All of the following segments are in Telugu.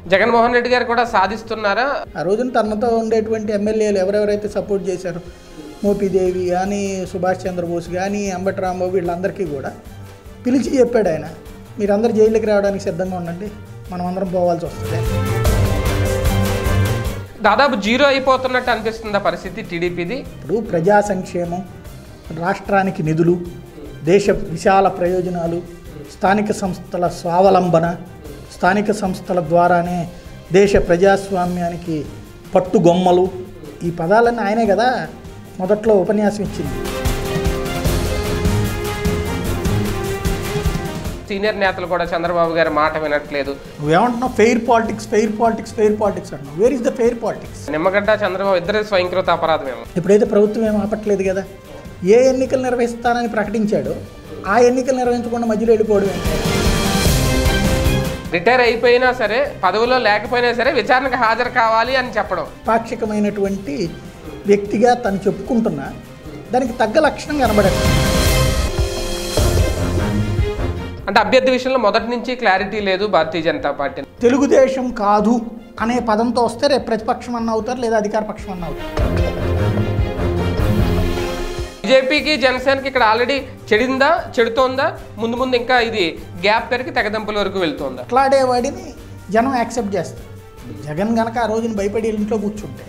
జగన్మోహన్ రెడ్డి గారు కూడా సాధిస్తున్నారా ఆ రోజున తనతో ఉండేటువంటి ఎమ్మెల్యేలు ఎవరెవరైతే సపోర్ట్ చేశారో మోపిదేవి కానీ సుభాష్ చంద్రబోస్ కానీ అంబటి రాంబాబు వీళ్ళందరికీ కూడా పిలిచి చెప్పాడు ఆయన మీరందరూ జైలుకి రావడానికి సిద్ధంగా ఉండండి మనం అందరం పోవాల్సి వస్తుంది దాదాపు జీరో అయిపోతున్నట్టు అనిపిస్తుందా పరిస్థితి టీడీపీది ఇప్పుడు ప్రజా సంక్షేమం రాష్ట్రానికి నిధులు దేశ విశాల ప్రయోజనాలు స్థానిక సంస్థల స్వావలంబన స్థానిక సంస్థల ద్వారానే దేశ ప్రజాస్వామ్యానికి పట్టుగొమ్మలు ఈ పదాలన్నీ ఆయనే కదా మొదట్లో ఉపన్యాసం ఇచ్చింది సీనియర్ నేతలు కూడా చంద్రబాబు గారి మాట వినట్లేదు నువ్వేమంటున్నావు fair politics fair politics fair politics అంటున్నావు where is the fair politics Nimmagadda Chandrababu ఇద్దరు స్వయంకృత అపరాధమేమో ఇప్పుడైతే ప్రభుత్వం ఏం ఆపట్లేదు కదా ఏ ఎన్నికలు నిర్వహిస్తానని ప్రకటించాడో ఆ ఎన్నికలు నిర్వహించకుండా మధ్యలో వెళ్ళిపోవడం ఏంటి? రిటైర్ అయిపోయినా సరే పదవిలో లేకపోయినా సరే విచారణకు హాజరు కావాలి అని చెప్పడం పాక్షికమైనటువంటి వ్యక్తిగా తను చెప్పుకుంటున్నా దానికి తగ్గ లక్షణం కనబడదు అంటే అభ్యర్థి విషయంలో మొదటి నుంచి క్లారిటీ లేదు భారతీయ జనతా పార్టీ తెలుగుదేశం కాదు అనే పదంతో వస్తే రేపు ప్రతిపక్షం అన్న అవుతారు లేదా అధికార పక్షం అన్న అవుతారు బీజేపీకి జనసేనకి ఇక్కడ ఆల్రెడీ చెడిందా చెడుతోందా ముందు ముందు ఇంకా ఇది గ్యాప్ పెరిగి తెగదంపుల వరకు వెళ్తోందా అట్లాడేవాడిని జనం యాక్సెప్ట్ చేస్తారు జగన్ గనక ఆ రోజున భయపడి ఇంట్లో కూర్చుంటే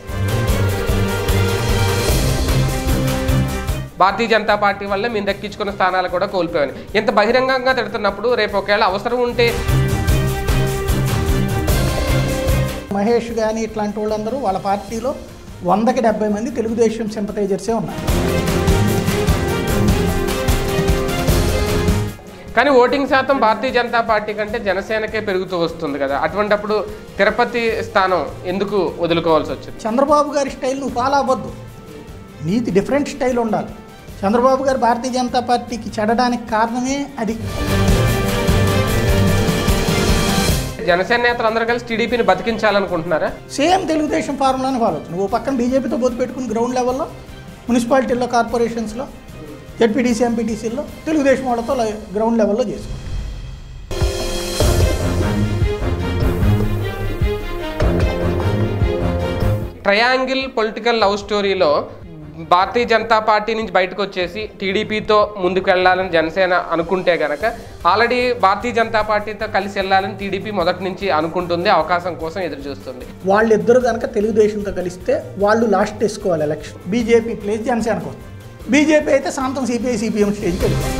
భారతీయ జనతా పార్టీ వల్ల మేము దక్కించుకున్న స్థానాలు కూడా కోల్పోయాను ఇంత బహిరంగంగా తిడుతున్నప్పుడు రేపు ఒకవేళ అవసరం ఉంటే మహేష్ కానీ ఇట్లాంటి వాళ్ళందరూ వాళ్ళ పార్టీలో వందకి డెబ్బై మంది తెలుగుదేశం సింపతైజర్సే ఉన్నారు కానీ ఓటింగ్ శాతం భారతీయ జనతా పార్టీ కంటే జనసేనకే పెరుగుతూ వస్తుంది కదా అటువంటప్పుడు తిరుపతి స్థానం ఎందుకు వదులుకోవాల్సి వచ్చింది చంద్రబాబు గారి స్టైల్ నువ్వు ఫాలో అవ్వద్దు నీది డిఫరెంట్ స్టైల్ ఉండాలి చంద్రబాబు గారు భారతీయ జనతా పార్టీకి చెడడానికి కారణమే అది జనసేన నేతలు అందరూ కలిసి టీడీపీని బతికించాలనుకుంటున్నారా సేమ్ తెలుగుదేశం ఫార్ములాని ఫాలో అవుతుంది నువ్వు పక్కన బీజేపీతో పొత్తు పెట్టుకుని గ్రౌండ్ లెవెల్లో మున్సిపాలిటీల్లో కార్పొరేషన్స్లో జడ్పీటీసీ ఎంపీటీసీల్లో తెలుగుదేశం వాళ్ళతో గ్రౌండ్ లెవెల్లో చేసుకో ట్రయాంగిల్ పొలిటికల్ లవ్ స్టోరీలో భారతీయ జనతా పార్టీ నుంచి బయటకు వచ్చేసి టీడీపీతో ముందుకు వెళ్ళాలని జనసేన అనుకుంటే గనక ఆల్రెడీ భారతీయ జనతా పార్టీతో కలిసి వెళ్ళాలని టీడీపీ మొదటి నుంచి అనుకుంటుంది అవకాశం కోసం ఎదురు చూస్తుంది వాళ్ళిద్దరు కనుక తెలుగుదేశంతో కలిస్తే వాళ్ళు లాస్ట్ వేసుకోవాలి ఎలక్షన్ బీజేపీ ప్లేస్ జనసేనకు వస్తుంది బీజేపీ అయితే సాంతం సిపిఐ సిపిఎం స్టేజ్కి వెళ్ళిపోతుంది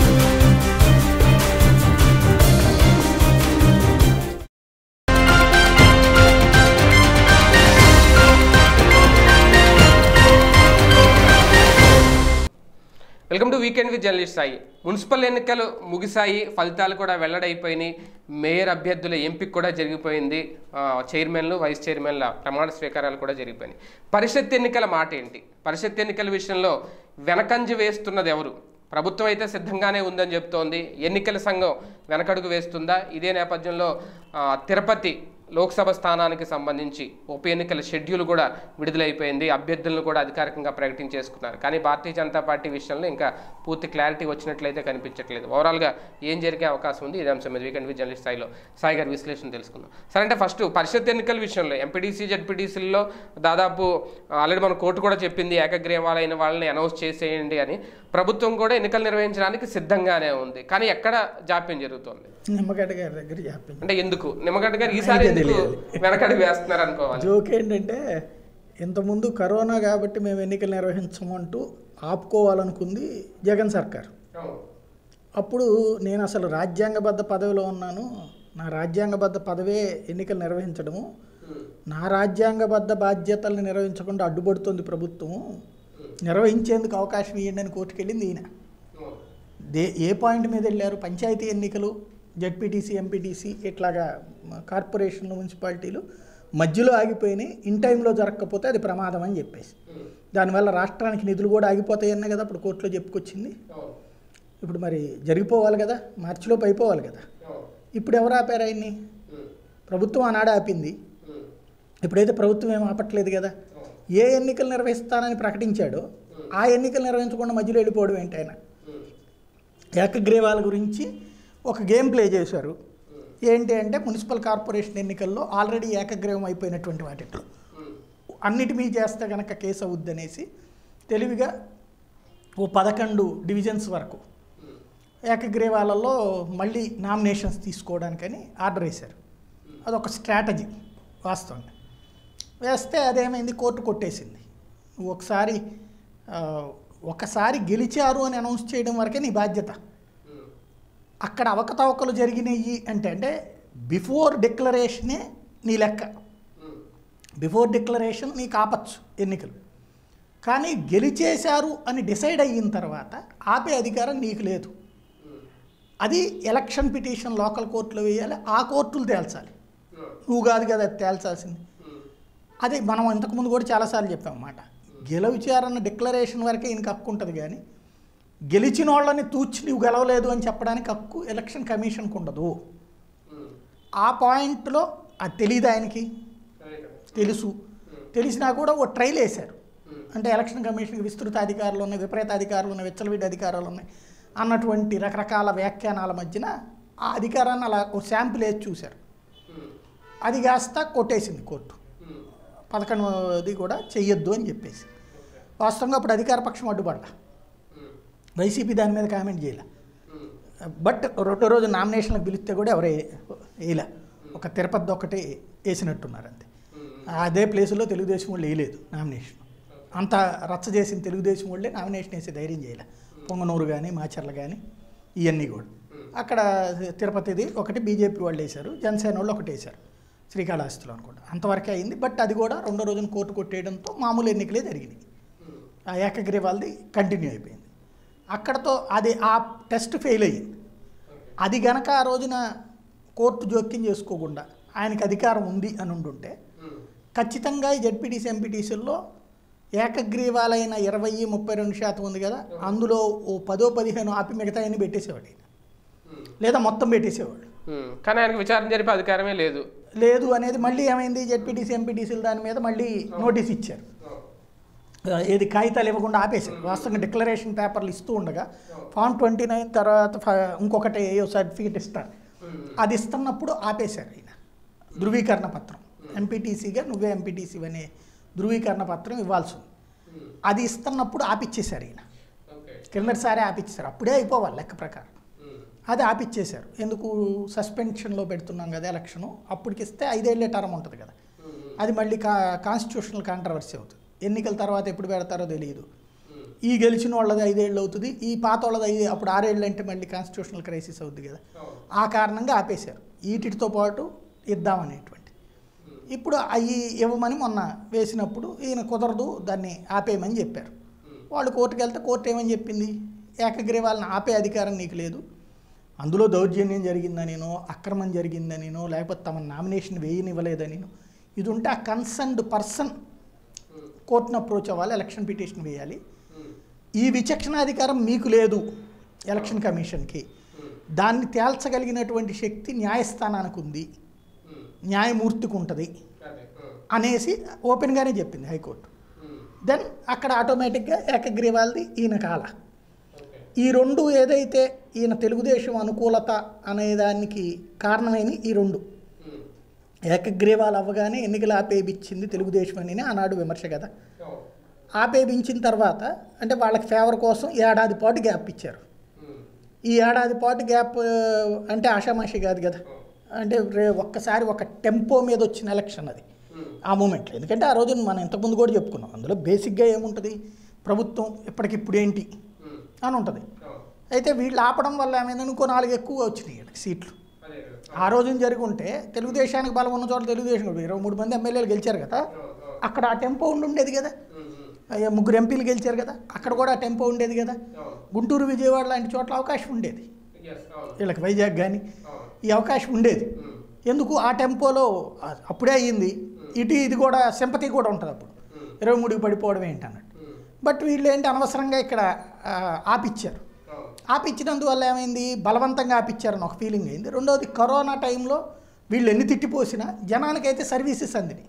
welcome to weekend with journalist Sai municipal ఎన్నికలు ముగిశాయి ఫలితాలు కూడా వెల్లడైపోయినాయి మేయర్ అభ్యర్థుల ఎంపిక కూడా జరిగిపోయింది ఆ, చైర్మన్లు వైస్ చైర్మన్ల ప్రమాణ స్వీకారాలు కూడా జరిగిపోయినాయి పరిషత్ ఎన్నికల మాట ఏంటి పరిషత్ ఎన్నికల విషయంలో వెనకంజ వేస్తున్నది ఎవరు ప్రభుత్వం అయితే సిద్ధంగానే ఉందని చెప్తోంది ఎన్నికల సంఘం వెనకడుగు వేస్తుందా ఇదే నేపథ్యంలో ఆ, తిరుపతి లోక్సభ స్థానానికి సంబంధించి ఉప ఎన్నికల షెడ్యూల్ కూడా విడుదలైపోయింది అభ్యర్థులను కూడా అధికారికంగా ప్రకటించేసుకున్నారు కానీ భారతీయ జనతా పార్టీ విషయంలో ఇంకా పూర్తి క్లారిటీ వచ్చినట్లయితే కనిపించట్లేదు ఓవరాల్గా ఏం జరిగే అవకాశం ఉంది ఇదే అంశం మీద వీకెండ్ విత్ జర్నలిస్ట్ స్థాయిలో సాయి గారి విశ్లేషణ తెలుసుకుందాం సరే అంటే ఫస్ట్ పరిషత్ ఎన్నికల విషయంలో ఎంపీడీసీ జడ్పీటీసీల్లో దాదాపు ఆల్రెడీ మన కోర్టు కూడా చెప్పింది ఏకగ్రీవాలైన వాళ్ళని అనౌన్స్ చేసేయండి అని ప్రభుత్వం కూడా ఎన్నికలు నిర్వహించడానికి సిద్ధంగానే ఉంది కానీ ఎక్కడ జాప్యం జరుగుతోంది నిమ్మగడ్డ గారి దగ్గర చెప్పింది అంటే ఎందుకు నిమ్మగడ్డ గారు ఈసారి ఎందుకు వెనకడి వేస్తున్నారు అనుకోవాలి జోక్ ఏంటంటే ఇంతకుముందు కరోనా కాబట్టి మేము ఎన్నికలు నిర్వహించమంటూ ఆపుకోవాలనుకుంది జగన్ సర్కార్ అప్పుడు నేను అసలు రాజ్యాంగబద్ధ పదవిలో ఉన్నాను నా రాజ్యాంగబద్ధ పదవే ఎన్నికలు నిర్వహించడము నా రాజ్యాంగబద్ధ బాధ్యతల్ని నిర్వహించకుండా అడ్డుపడుతుంది ప్రభుత్వము నిర్వహించేందుకు అవకాశం ఇవ్వండి అని కోర్టుకు వెళ్ళింది ఈయన దే ఏ పాయింట్ మీద వెళ్ళారు పంచాయతీ ఎన్నికలు జడ్పీటీసీ ఎంపీటీసీ ఇట్లాగా మ, కార్పొరేషన్లు మున్సిపాలిటీలు మధ్యలో ఆగిపోయినాయి ఇన్ టైంలో జరగకపోతే అది ప్రమాదం అని చెప్పేసి దానివల్ల రాష్ట్రానికి నిధులు కూడా ఆగిపోతాయన్న కదా అప్పుడు కోర్టులో చెప్పుకొచ్చింది ఇప్పుడు మరి జరిగిపోవాలి కదా మార్చిలోపు అయిపోవాలి కదా ఇప్పుడు ఎవరు ఆపారు ఆయన్ని ప్రభుత్వం ఆనాడు ఆపింది ఇప్పుడైతే ప్రభుత్వం ఏం ఆపట్లేదు కదా ఏ ఎన్నికలు నిర్వహిస్తానని ప్రకటించాడో ఆ ఎన్నికలు నిర్వహించకుండా మధ్యలో వెళ్ళిపోవడం ఏంటి ఆయన ఏకగ్రీవాల గురించి ఒక గేమ్ ప్లే చేశారు ఏంటి అంటే మున్సిపల్ కార్పొరేషన్ ఎన్నికల్లో ఆల్రెడీ ఏకగ్రీవం అయిపోయినటువంటి వాటిట్లో అన్నిటి మీద చేస్తే కనుక కేసు అవుద్ది అనేసి తెలివిగా ఓ పదకొండు డివిజన్స్ వరకు ఏకగ్రీవాలలో మళ్ళీ నామినేషన్స్ తీసుకోవడానికని ఆర్డర్ వేశారు అదొక స్ట్రాటజీ వాస్తవంగా వేస్తే అదేమైంది కోర్టు కొట్టేసింది నువ్వు ఒకసారి ఆ, ఒకసారి గెలిచారు అని అనౌన్స్ చేయడం వరకే నీ బాధ్యత అక్కడ అవకతవకలు జరిగినాయి అంటే అంటే బిఫోర్ డిక్లరేషనే నీ లెక్క బిఫోర్ డిక్లరేషన్ నీకు ఆపచ్చు ఎన్నికలు కానీ గెలిచేశారు అని డిసైడ్ అయిన తర్వాత ఆపే అధికారం నీకు లేదు అది ఎలక్షన్ పిటిషన్ లోకల్ కోర్టులో వేయాలి ఆ కోర్టులు తేల్చాలి నువ్వు కాదు కదా అది తేల్చాల్సింది అదే మనం ఇంతకుముందు కూడా చాలాసార్లు చెప్పాం అన్నమాట గెలవిచారన్న డిక్లరేషన్ వరకే ఈయనకి హక్కు ఉంటుంది కానీ గెలిచిన వాళ్ళని తూచి నువ్వు గెలవలేదు అని చెప్పడానికి హక్కు ఎలక్షన్ కమిషన్కి ఉండదు ఆ పాయింట్లో అది తెలియదు ఆయనకి తెలుసు తెలిసినా కూడా ఓ ట్రైల్ వేశారు అంటే ఎలక్షన్ కమిషన్కి విస్తృత అధికారులు ఉన్నాయి విపరీత అధికారులు ఉన్నాయి విచ్చలవిడి అధికారాలు ఉన్నాయి అన్నటువంటి రకరకాల వ్యాఖ్యానాల మధ్యన ఆ అధికారాన్ని అలా ఒక శాంపుల్ వేసి చూశారు అది కాస్త కొట్టేసింది కోర్టు పదకొండవది కూడా చెయ్యొద్దు అని చెప్పేసి వాస్తవంగా అప్పుడు అధికార పక్షం అడ్డుపడ్డా వైసీపీ దాని మీద కామెంట్ చేయలే బట్ రెండో రోజు నామినేషన్లకు పిలిస్తే కూడా ఎవరు వేయలే ఒక తిరుపతి ఒకటి వేసినట్టున్నారు అంతే అదే ప్లేసులో తెలుగుదేశం వాళ్ళు వేయలేదు నామినేషన్ అంత రచ్చ చేసిన తెలుగుదేశం వాళ్ళే నామినేషన్ వేసి ధైర్యం చేయలే పొంగనూరు కానీ మాచర్ల కానీ ఇవన్నీ కూడా అక్కడ తిరుపతిది ఒకటి బీజేపీ వాళ్ళు వేశారు జనసేన వాళ్ళు ఒకటి వేశారు శ్రీకాళహస్తిలో అనుకుంటా అంతవరకే అయింది బట్ అది కూడా రెండో రోజున కోర్టు కొట్టేయడంతో మామూలు ఎన్నికలే జరిగినాయి ఆ ఏకగ్రీవాల్ది కంటిన్యూ అయిపోయింది అక్కడతో అది ఆ టెస్ట్ ఫెయిల్ అయ్యింది అది గనక ఆ రోజున కోర్టు జోక్యం చేసుకోకుండా ఆయనకి అధికారం ఉంది అని ఉండుంటే ఖచ్చితంగా ఈ జడ్పీటీసీ ఎంపీటీసీల్లో ఏకగ్రీవాలైన ఇరవై ముప్పై రెండు శాతం ఉంది కదా అందులో ఓ పదో పదిహేను ఆపి మిగతా అన్ని పెట్టేసేవాడు ఈయన. లేదా మొత్తం పెట్టేసేవాడు కానీ ఆయనకు విచారణ జరిపే అధికారమే లేదు లేదు అనేది మళ్ళీ ఏమైంది జడ్పీటీసీ ఎంపీటీసీలు దాని మీద మళ్ళీ నోటీస్ ఇచ్చారు ఆ, ఏది కాగితాలు ఇవ్వకుండా ఆపేశారు వాస్తవంగా డిక్లరేషన్ పేపర్లు ఇస్తూ ఉండగా ఫామ్ ట్వంటీ నైన్ తర్వాత ఫ- ఇంకొకటి ఏయో సర్టిఫికేట్ ఇస్తారు అది ఇస్తున్నప్పుడు ఆపేశారు ఆయన ధృవీకరణ పత్రం ఎంపీటీసీగా నువ్వే ఎంపీటీసీ అనే ధృవీకరణ పత్రం ఇవ్వాల్సి ఉంది అది ఇస్తున్నప్పుడు ఆపిచ్చేశారు ఈయన కిందటిసారి ఆపిచ్చేశారు అప్పుడే అయిపోవాలి లెక్క ప్రకారం అది ఆపిచ్చేశారు ఎందుకు సస్పెన్షన్లో పెడుతున్నాం కదా ఎలక్షను అప్పటికి ఇస్తే ఐదేళ్లే టర్మ్ ఉంటుంది కదా అది మళ్ళీ కా కాన్స్టిట్యూషనల్ కాంట్రవర్సీ అవుతుంది ఎన్నికల తర్వాత ఎప్పుడు పెడతారో తెలియదు ఈ గెలిచిన వాళ్ళది ఐదేళ్ళు అవుతుంది ఈ పాత వాళ్ళది ఐదు అప్పుడు ఆరేళ్ళు అంటే మళ్ళీ కాన్స్టిట్యూషనల్ క్రైసిస్ అవుద్ది కదా ఆ కారణంగా ఆపేశారు వీటితో పాటు ఇద్దామనేటువంటి ఇప్పుడు అవి ఇవ్వమని మొన్న వేసినప్పుడు ఈయన కుదరదు దాన్ని ఆపేయమని చెప్పారు వాళ్ళు కోర్టుకు వెళ్తే కోర్టు ఏమని చెప్పింది ఏకగ్రీవాలను ఆపే అధికారం నీకు లేదు అందులో దౌర్జన్యం జరిగిందనినో అక్రమం జరిగిందనినో లేకపోతే తమ నామినేషన్ వేయనివ్వలేదనినో ఇది ఉంటే ఆ కన్సర్న్డ్ పర్సన్ కోర్టును అప్రోచ్ అవ్వాలి ఎలక్షన్ పిటిషన్ వేయాలి ఈ విచక్షణాధికారం మీకు లేదు ఎలక్షన్ కమిషన్కి దాన్ని తేల్చగలిగినటువంటి శక్తి న్యాయస్థానానికి ఉంది న్యాయమూర్తికి ఉంటుంది అనేసి ఓపెన్గానే చెప్పింది హైకోర్టు దెన్ అక్కడ ఆటోమేటిక్గా ఏకగ్రీవాల్ది ఈయన కాల ఈ రెండు ఏదైతే ఈయన తెలుగుదేశం అనుకూలత అనేదానికి కారణమైన ఈ రెండు ఏకగ్రీవాలు అవ్వగానే ఎన్నికలు ఆపేపించింది తెలుగుదేశం అని ఆనాడు విమర్శ కదా ఆపేపించిన తర్వాత అంటే వాళ్ళకి ఫేవర్ కోసం ఏడాది పాటు గ్యాప్ ఇచ్చారు ఈ ఏడాది పాటు గ్యాప్ ఆ, అంటే ఆషామాషి కాదు కదా అంటే రే ఒక్కసారి ఒక టెంపో మీద వచ్చిన ఎలక్షన్ అది ఆ మూమెంట్లో ఎందుకంటే ఆ రోజు మనం ఇంతకుముందు కూడా చెప్పుకున్నాం అందులో బేసిక్గా ఏముంటుంది ప్రభుత్వం ఇప్పటికిప్పుడు ఏంటి అని ఉంటుంది అయితే వీళ్ళు ఆపడం వల్ల ఏమైంది ఇంకో నాలుగు ఎక్కువ వచ్చినాయి వీళ్ళకి సీట్లు ఆ రోజున జరిగి ఉంటే తెలుగుదేశానికి బలం ఉన్న చోట తెలుగుదేశం కూడా ఇరవై మూడు మంది ఎమ్మెల్యేలు గెలిచారు కదా అక్కడ ఆ టెంపో ఉండి ఉండేది కదా అయ్యా, ముగ్గురు ఎంపీలు గెలిచారు కదా అక్కడ కూడా ఆ టెంపో ఉండేది కదా గుంటూరు విజయవాడ లాంటి చోట్ల అవకాశం ఉండేది వీళ్ళకి వైజాగ్ కానీ ఈ అవకాశం ఉండేది ఎందుకు ఆ టెంపోలో ఆ- అప్పుడే అయ్యింది ఇటు ఇది కూడా సింపతి కూడా ఉంటుంది అప్పుడు ఇరవై మూడుకి పడిపోవడం ఏంటి అన్నట్టు బట్ వీళ్ళు ఏంటి అనవసరంగా ఇక్కడ ఆ, ఆపిచ్చారు ఆపిచ్చినందువల్ల ఏమైంది బలవంతంగా ఆపిచ్చారని ఒక ఫీలింగ్ అయింది రెండవది కరోనా టైంలో వీళ్ళు ఎన్ని తిట్టిపోసినా జనానికైతే సర్వీసెస్ అందినాయి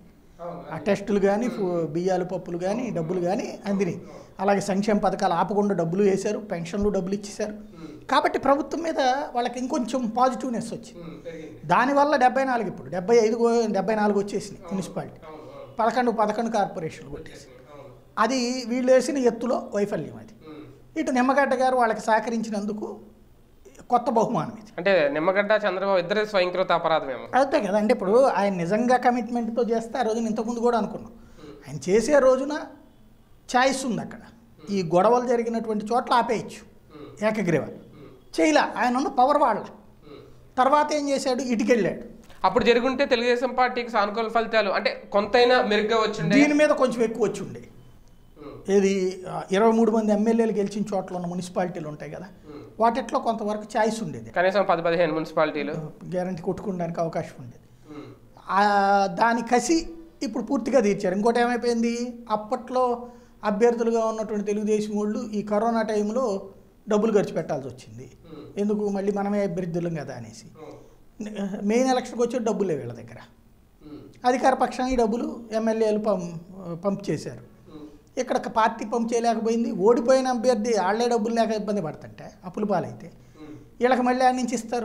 ఆ టెస్టులు కానీ బియ్యాలు పప్పులు కానీ డబ్బులు కానీ అందినాయి అలాగే సంక్షేమ పథకాలు ఆపకుండా డబ్బులు వేశారు పెన్షన్లు డబ్బులు ఇచ్చేశారు కాబట్టి ప్రభుత్వం మీద వాళ్ళకి ఇంకొంచెం పాజిటివ్నెస్ వచ్చింది దానివల్ల డెబ్బై నాలుగు ఇప్పుడు డెబ్బై ఐదు డెబ్బై నాలుగు వచ్చేసినాయి మున్సిపాలిటీ పదకొండు పదకొండు కార్పొరేషన్లు కొట్టేసి అది వీళ్ళు వేసిన ఎత్తులో వైఫల్యం అది ఇటు నిమ్మగడ్డ గారు వాళ్ళకి సహకరించినందుకు కొత్త బహుమానం ఇది అంటే నిమ్మగడ్డ చంద్రబాబు ఇద్దరే స్వయంకృత అపరాధమేమో అంతే కదా అంటే ఇప్పుడు ఆయన నిజంగా కమిట్మెంట్తో చేస్తే ఆ రోజున ఇంతకుముందు కూడా అనుకున్నాం ఆయన చేసే రోజున ఛాయిస్ ఉంది అక్కడ ఈ గొడవలు జరిగినటువంటి చోట్ల ఆపేయచ్చు ఏకగ్రీవ చేయలే ఆయన ఉన్న పవర్ వాళ్ళ తర్వాత ఏం చేశాడు ఇటుకెళ్ళాడు అప్పుడు జరుగుంటే తెలుగుదేశం పార్టీకి సానుకూల ఫలితాలు అంటే కొంతైనా మెరుగ్గా వచ్చిండే దీని మీద కొంచెం ఎక్కువ వచ్చి ఉండే ఏది ఆ, ఇరవై మూడు మంది ఎమ్మెల్యేలు గెలిచిన చోట్ల ఉన్న మున్సిపాలిటీలు ఉంటాయి కదా వాటిట్లో కొంతవరకు ఛాయిస్ ఉండేది కనీసం పది పదిహేను మున్సిపాలిటీలు గ్యారంటీ కొట్టుకోవడానికి అవకాశం ఉండేది ఆ, దాని కసి ఇప్పుడు పూర్తిగా తీర్చారు ఇంకోటి ఏమైపోయింది అప్పట్లో అభ్యర్థులుగా ఉన్నటువంటి తెలుగుదేశం వాళ్ళు ఈ కరోనా టైంలో డబ్బులు ఖర్చు పెట్టాల్సి వచ్చింది ఎందుకు మళ్ళీ మనమే అభ్యర్థులం కదా అనేసి మెయిన్ ఎలక్షన్కి వచ్చే డబ్బులే వీళ్ళ దగ్గర అధికార పక్షం ఈ డబ్బులు ఎమ్మెల్యేలు పం పంప్ చేశారు ఇక్కడ ఒక పార్టీ పంప్ చేయలేకపోయింది ఓడిపోయిన అభ్యర్థి వాళ్ళే డబ్బులు లేక ఇబ్బంది పడుతుంటే అప్పుల పాలైతే వీళ్ళకి మళ్ళీ ఆడ నుంచి ఇస్తారు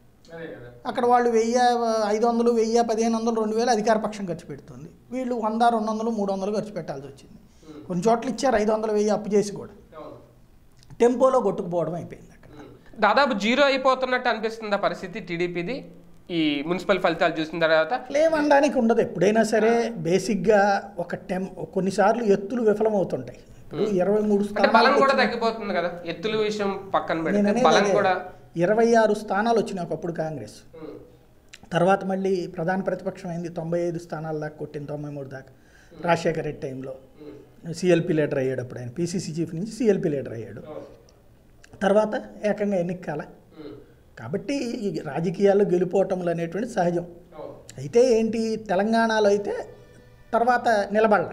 అక్కడ వాళ్ళు వెయ్యి ఐదు వందలు వెయ్యి పదిహేను వందలు రెండు వేలు అధికార పక్షం ఖర్చు పెడుతుంది వీళ్ళు వంద రెండు వందలు మూడు వందలు ఖర్చు పెట్టాల్సి వచ్చింది కొన్ని చోట్ల ఇచ్చారు ఐదు వందలు వెయ్యి అప్పు చేసి కూడా టెంపోలో కొట్టుకుపోవడం అయిపోయింది అక్కడ దాదాపు జీరో అయిపోతున్నట్టు అనిపిస్తుంది ఆ పరిస్థితి టీడీపీది ఈ మున్సిపల్ ఫలితాలు చూసిన తర్వాత లేవనడానికి ఉండదు ఎప్పుడైనా సరే బేసిక్గా ఒక టెం కొన్నిసార్లు ఎత్తులు విఫలమవుతుంటాయి ఇప్పుడు ఇరవై మూడు అంటే బలం స్థానాలు కూడా తగ్గిపోతుంది కదా ఎత్తుల విషయం పక్కన నేను పెడితే అనేది బలం అదే. కూడా ఇరవై ఆరు స్థానాలు వచ్చినాయి ఒకప్పుడు కాంగ్రెస్ తర్వాత మళ్ళీ ప్రధాన ప్రతిపక్షం అయింది తొంభై ఐదు స్థానాల దాకా కొట్టింది తొంభై మూడు దాకా రాజశేఖర రెడ్డి టైంలో సిఎల్పి లీడర్ అయ్యాడు అప్పుడు ఆయన పీసీసీ చీఫ్ నుంచి సిఎల్పి లీడర్ అయ్యాడు తర్వాత ఏకంగా ఎన్నికల కాబట్టి ఈ రాజకీయాల్లో గెలుపోవటములు అనేటువంటి సహజం అయితే ఏంటి తెలంగాణలో అయితే తర్వాత నిలబడాల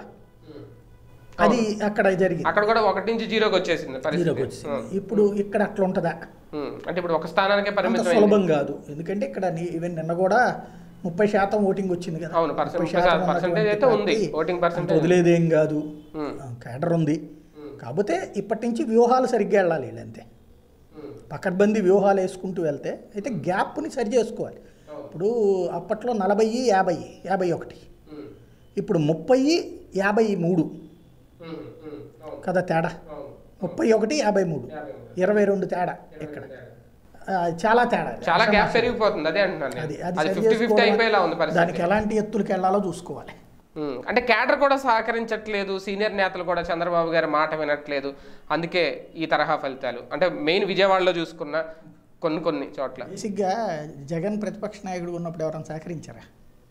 అది అక్కడ జరిగింది అక్కడ కూడా ఒకటి నుంచి జీరోకి వచ్చేసింది జీరోకి పరిస్థితి వచ్చింది ఇప్పుడు ఇక్కడ అట్లా ఉంటుందా ఉమ్. అంటే ఇప్పుడు ఒక స్థానానికే అంత పరిమితం అయింది. సులభం కాదు ఎందుకంటే ఇక్కడ నీ- ఈవెన్ నిన్న కూడా ముప్పై శాతం ఓటింగ్ వచ్చింది కదా అవును, percent- 30 ముప్పై శాతం ఉన్నటువంటి percentage అయితే ఉంది. పార్టీ voting percentage అంత వదిలేదేం కాదు ఉమ్. కేడర్ ఉంది కాకపోతే ఇప్పటి నుంచి వ్యూహాలు సరిగ్గా వెళ్ళాలి వీళ్ళంతే ఉమ్. పకడ్బందీ వ్యూహాలు వేసుకుంటూ వెళ్తే అయితే గ్యాప్ని సరి చేసుకోవాలి ఇప్పుడు అప్పట్లో నలభై యాభై యాభై ఒకటి ఉమ్. ఇప్పుడు ముప్పై యాభై మూడు ఉమ్. ఉమ్. అవును. కదా తేడా అవును. ముప్పై ఒకటి యాభై మూడు యాభై మూడు. ఇరవై రెండు తేడా ఇక్కడ ఆ, చాలా తేడా చాలా గ్యాప్ పెరిగిపోతుంది అదే అంటున్నాను నేను. అది అది అది సరి ఫిఫ్టీ ఫిఫ్టీ చేసుకోవాలి. అయిపోయేలా ఉంది పరిస్థితి దానికి ఎలాంటి ఎత్తులకు వెళ్ళాలో చూసుకోవాలి ఉమ్. అంటే క్యాడర్ కూడా సహకరించట్లేదు సీనియర్ నేతలు కూడా చంద్రబాబు గారి మాట వినట్లేదు అందుకే ఈ తరహా ఫలితాలు అంటే మెయిన్ విజయవాడలో చూసుకున్న కొన్ని కొన్ని చోట్ల బేసిక్గా జగన్ ప్రతిపక్ష నాయకుడు ఉన్నప్పుడు ఎవరైనా సహకరించారా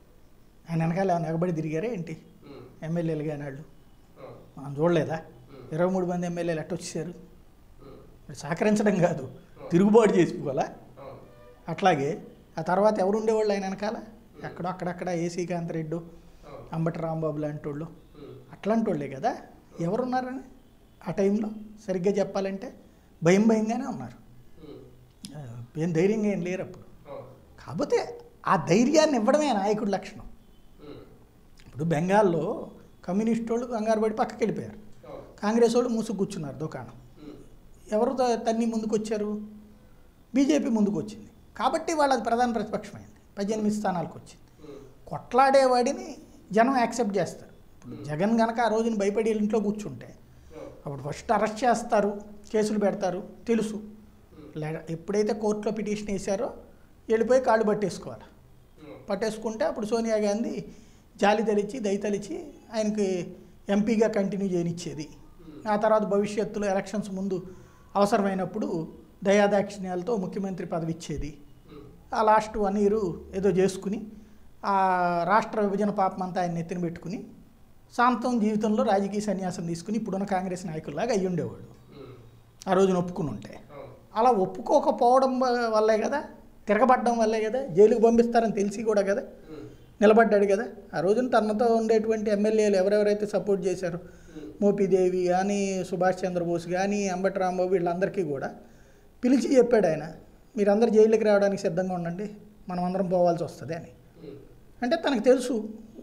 ఆయన వెనకాల ఏమైనా ఎగబడి తిరిగారా ఏంటి ఉమ్. ఎమ్మెల్యేలు కానీ వాళ్ళు ఉమ్. మనం చూడలేదా ఇరవై మూడు మంది ఎమ్మెల్యేలు ఎట్ట వచ్చేసారు ఉమ్. మరి సహకరించడం కాదు తిరుగుబాటు చేసుకోవాలా అవును. అట్లాగే ఆ తర్వాత ఎవరు ఉండేవాళ్ళు ఆయన వెనకాల ఎక్కడో అక్కడక్కడ ఏసీ కాంత్ రెడ్డి అవును. అంబటి రాంబాబు లాంటి వాళ్ళు ఉమ్. అట్లాంటి వాళ్ళే కదా ఎవరున్నారని ఆ టైంలో సరిగ్గా చెప్పాలంటే భయం భయంగానే ఉన్నారు ఉమ్. ఆ, ఏం ధైర్యంగా ఏం లేరు అప్పుడు అవును. కాకపోతే ఆ ధైర్యాన్ని ఇవ్వడమే నాయకుడి లక్షణం ఉమ్. ఇప్పుడు బెంగాల్లో కమ్యూనిస్ట్ వాళ్ళు కంగారు పడి పక్కకి వెళ్ళిపోయారు అవును. కాంగ్రెస్ వాళ్ళు మూసుకు కూర్చున్నారు దుకాణం ఉమ్. ఎవరు త- తన్ని ముందుకు వచ్చారు బీజేపీ ముందుకు వచ్చింది కాబట్టి వాళ్ళది ప్రధాన ప్రతిపక్షమైంది పద్దెనిమిది స్థానాలకు వచ్చింది ఉమ్. కొట్లాడేవాడిని జనం యాక్సెప్ట్ చేస్తారు ఇప్పుడు జగన్ గనక ఆ రోజున భయపడి వీళ్ళ ఇంట్లో కూర్చుంటే అవును. అప్పుడు ఫస్ట్ అరెస్ట్ చేస్తారు కేసులు పెడతారు తెలుసు లే- ఎప్పుడైతే కోర్టులో పిటిషన్ వేశారో వెళ్ళిపోయి కాళ్ళు పట్టేసుకోవాలి ఉమ్. పట్టేసుకుంటే అప్పుడు సోనియా గాంధీ జాలి తలిచి దయ తలిచి ఆయనకి ఎంపీగా కంటిన్యూ చేయనిచ్చేది ఆ తర్వాత భవిష్యత్తులో ఎలక్షన్స్ ముందు అవసరమైనప్పుడు దయాదాక్షిణ్యాలతో ముఖ్యమంత్రి పదవి ఇచ్చేది ఉమ్. ఆ లాస్ట్ వన్ ఇయర్ ఏదో చేసుకుని ఆ రాష్ట్ర విభజన పాపం అంతా ఆయన నెత్తిన పెట్టుకుని శాంతం జీవితంలో రాజకీయ సన్యాసం తీసుకుని ఇప్పుడున్న కాంగ్రెస్ నాయకుల్లాగా అయ్యి ఉండేవాడు ఉమ్. ఆ రోజున ఒప్పుకుని ఉంటే అవును. అలా ఒప్పుకోకపోవడం వ- వల్లే కదా తిరగబడ్డం వల్లే కదా జైలుకు పంపిస్తారని తెలిసి కూడా కదా ఉమ్. నిలబడ్డాడు కదా ఆ రోజున తనతో ఉండేటువంటి ఎమ్మెల్యేలు ఎవరెవరైతే సపోర్ట్ చేశారో మోపిదేవి కానీ సుభాష్ చంద్రబోస్ కానీ అంబటి రాంబాబు వీళ్ళందరికీ కూడా పిలిచి చెప్పాడు ఆయన మీరందరూ జైలుకి రావడానికి సిద్ధంగా ఉండండి మనం అందరం పోవాల్సి వస్తుంది అని ఉమ్. అంటే తనకు తెలుసు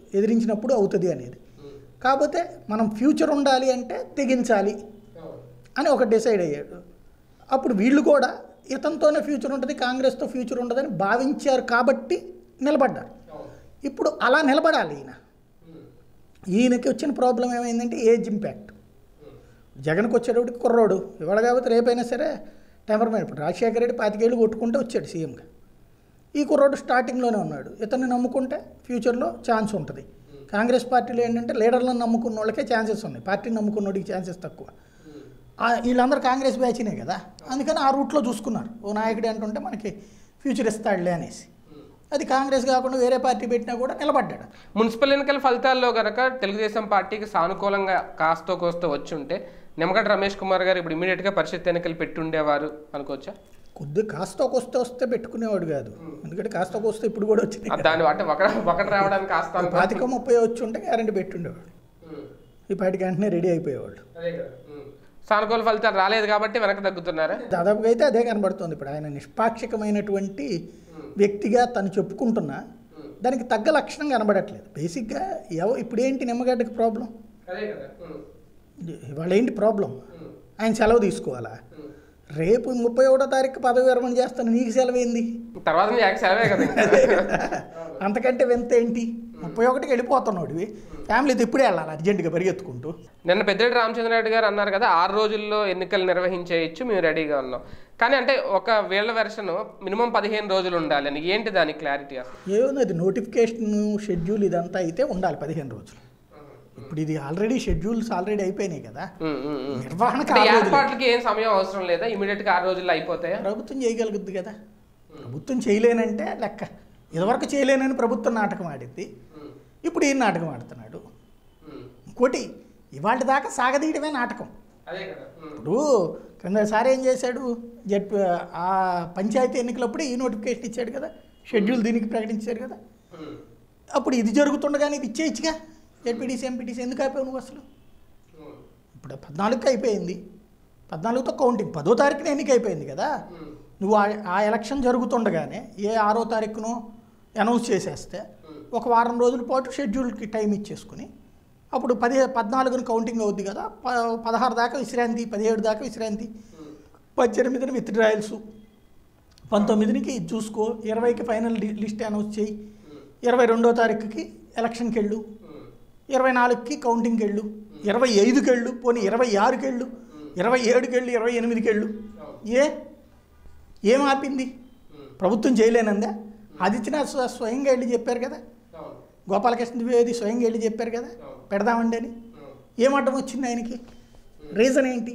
ఎదిరించినప్పుడు అవుతుంది అనేది కాకపోతే మనం ఫ్యూచర్ ఉండాలి అంటే తెగించాలి అని ఒక డిసైడ్ అయ్యాడు అప్పుడు వీళ్ళు కూడా ఇతనితోనే ఫ్యూచర్ ఉంటుంది కాంగ్రెస్తో ఫ్యూచర్ ఉండదని భావించారు కాబట్టి నిలబడ్డారు ఇప్పుడు అలా నిలబడాలి ఈయన ఈయనకి వచ్చిన ప్రాబ్లం ఏమైందంటే ఏజ్ ఇంపాక్ట్ జగన్కి వచ్చేటప్పటికి కుర్రోడు ఇవాళ కాబట్టి రేపైనా సరే టెంపర్మెంట్ ఇప్పుడు రాజశేఖర రెడ్డి పాతికేళ్ళు కొట్టుకుంటే వచ్చాడు సీఎంగా ఈ కుర్రోడు స్టార్టింగ్లోనే ఉన్నాడు ఇతన్ని నమ్ముకుంటే ఫ్యూచర్లో ఛాన్స్ ఉంటుంది కాంగ్రెస్ పార్టీలో ఏంటంటే లీడర్లను నమ్ముకున్న వాళ్ళకే ఛాన్సెస్ ఉన్నాయి పార్టీని నమ్ముకున్నోడికి ఛాన్సెస్ తక్కువ ఆ, వీళ్ళందరూ కాంగ్రెస్ బ్యాచ్నే కదా అందుకని ఆ రూట్లో చూసుకున్నారు ఓ నాయకుడు అంటుంటే మనకి ఫ్యూచర్ ఇస్తాడులే అనేసి అది కాంగ్రెస్ కాకుండా వేరే పార్టీ పెట్టినా కూడా నిలబడ్డాడు మున్సిపల్ ఎన్నికల ఫలితాల్లో గనక తెలుగుదేశం పార్టీకి సానుకూలంగా కాస్తో కోస్తో వచ్చి ఉంటే నిమ్మగడ్డ రమేష్ కుమార్ గారు ఇప్పుడు ఇమీడియట్గా పరిషత్ ఎన్నికలు పెట్టి ఉండేవారు అనుకోవచ్చా కొద్ది కాస్త కొస్తే వస్తే పెట్టుకునేవాడు కాదు ఎందుకంటే కాస్త కొస్తే ఇప్పుడు కూడా వచ్చింది ఆ దాన్ని అంటే ఒక ఒకటి రావడానికి కాస్త అనుకో- పాతిక ముప్పై వచ్చి ఉంటే గ్యారంటీ పెట్టుండేవాడు ఉమ్. ఈ పాటికి వెంటనే రెడీ అయిపోయేవాడు అదే కదా ఉమ్. సానుకూల ఫలితాలు రాలేదు కాబట్టి వెనక్కి తగ్గుతున్నారా దాదాపుగా అయితే అదే కనబడుతుంది ఇప్పుడు ఆయన నిష్పాక్షికమైనటువంటి వ్యక్తిగా తను చెప్పుకుంటున్నా దానికి తగ్గ లక్షణం కనబడట్లేదు బేసిక్గా ఎవ ఇప్పుడు ఏంటి నిమ్మగడ్డకి ప్రాబ్లం అదే కదా ఉమ్. ఇవాళ ఏంటి ప్రాబ్లం ఉమ్. ఆయన సెలవు తీసుకోవాలా ఉమ్. రేపు ముప్పై ఒకటో తారీఖు పదవి విరమణ చేస్తాను నీకు సెలవు ఏంది తర్వాత నీ యాక్స్ సెలవే కదా ఇంకా. అంతకంటే వింత ఏంటి ముప్పై ఒకటికి వెళ్ళిపోతున్నాడు ఫ్యామిలీతో ఇప్పుడే వెళ్ళాలి అర్జెంటుగా పరిగెత్తుకుంటూ నిన్న పెద్దిరెడ్డి రామచంద్రరెడ్డి గారు అన్నారు కదా ఆరు రోజుల్లో ఎన్నికలు నిర్వహించేయచ్చు మేము రెడీగా ఉన్నాం కానీ అంటే ఒక వీళ్ళ వెర్షన్ మినిమం పదిహేను రోజులు ఉండాలి అని ఏంటి దాని క్లారిటీ అసలు ఏముంది అది నోటిఫికేషన్ షెడ్యూల్ ఇదంతా అయితే ఉండాలి పదిహేను రోజులు ఇప్పుడు ఇది ఆల్రెడీ షెడ్యూల్స్ ఆల్రెడీ అయిపోయినాయి కదా ఉమ్, ఉమ్, ఉమ్. నిర్వహణకు అంటే ఆరు రోజులు ఏర్పాట్లకి ఏం సమయం అవసరం లేదా ఇమీడియట్ గా ఆరు రోజుల్లో అయిపోతాయా ప్రభుత్వం చేయగలుగుద్ది కదా ప్రభుత్వం చేయలేనంటే లెక్క ఇదివరకు చేయలేనని ప్రభుత్వం నాటకం ఆడింది ఉమ్, ఇప్పుడు ఈయన నాటకం ఆడుతున్నాడు ఉమ్. ఇంకోటి ఇవాళ దాకా సాగదీయడమే నాటకం అదే కదా ఉమ్, ఇప్పుడు క్రిందసారి ఏం చేశాడు జడ్ ఆ పంచాయతీ ఎన్నికలప్పుడే ఈ నోటిఫికేషన్ ఇచ్చాడు కదా షెడ్యూల్ దీనికి ప్రకటించాడు కదా ఉమ్, అప్పుడు ఇది జరుగుతుండగానే ఇది ఇచ్చేయచ్చుగా జడ్పీటీసీ ఎంపీటీసీ ఎందుకు అయిపోయావు నువ్వు అసలు ఉమ్, ఇప్పుడు పద్నాలుగుకి అయిపోయింది పద్నాలుగుతో కౌంటింగ్ పదో తారీఖున ఎన్నిక అయిపోయింది కదా ఉమ్, నువ్వు ఆ- ఆ ఎలక్షన్ జరుగుతుండగానే ఏ ఆరో తారీఖునో అనౌన్స్ చేసేస్తే ఒక వారం రోజుల పాటు షెడ్యూల్కి టైం ఇచ్చేసుకుని అప్పుడు పది పద్నాలుగున కౌంటింగ్ అవుద్ది కదా ప పదహారు దాకా విశ్రాంతి పదిహేడు దాకా విశ్రాంతి ఉమ్, పద్దెనిమిదిని విత్ డ్రాయల్స్ పంతొమ్మిదినికి ఇది చూసుకో ఇరవైకి ఫైనల్ లి- లిస్ట్ అనౌన్స్ చేయి ఇరవై రెండో తారీఖుకి ఎలక్షన్కి వెళ్ళు ఉమ్, ఇరవై నాలుగుకి కౌంటింగ్కి వెళ్ళు ఇరవై ఐదుకి వెళ్ళు పోనీ ఇరవై ఆరుకి వెళ్ళు ఇరవై ఏడుకి వెళ్ళు ఇరవై ఎనిమిదికి వెళ్ళు ఏ ఏం ఆపింది ఉమ్, ప్రభుత్వం చేయలేనందా ఆదిత్యనాథ్ స్వ- స్వయంగా వెళ్ళి చెప్పారు కదా అవును, గోపాలకృష్ణ ద్వివేది స్వయంగా వెళ్ళి చెప్పారు కదా పెడదామండి అని ఉమ్, ఏం అడ్డం వచ్చింది ఆయనకి రీజన్ ఏంటి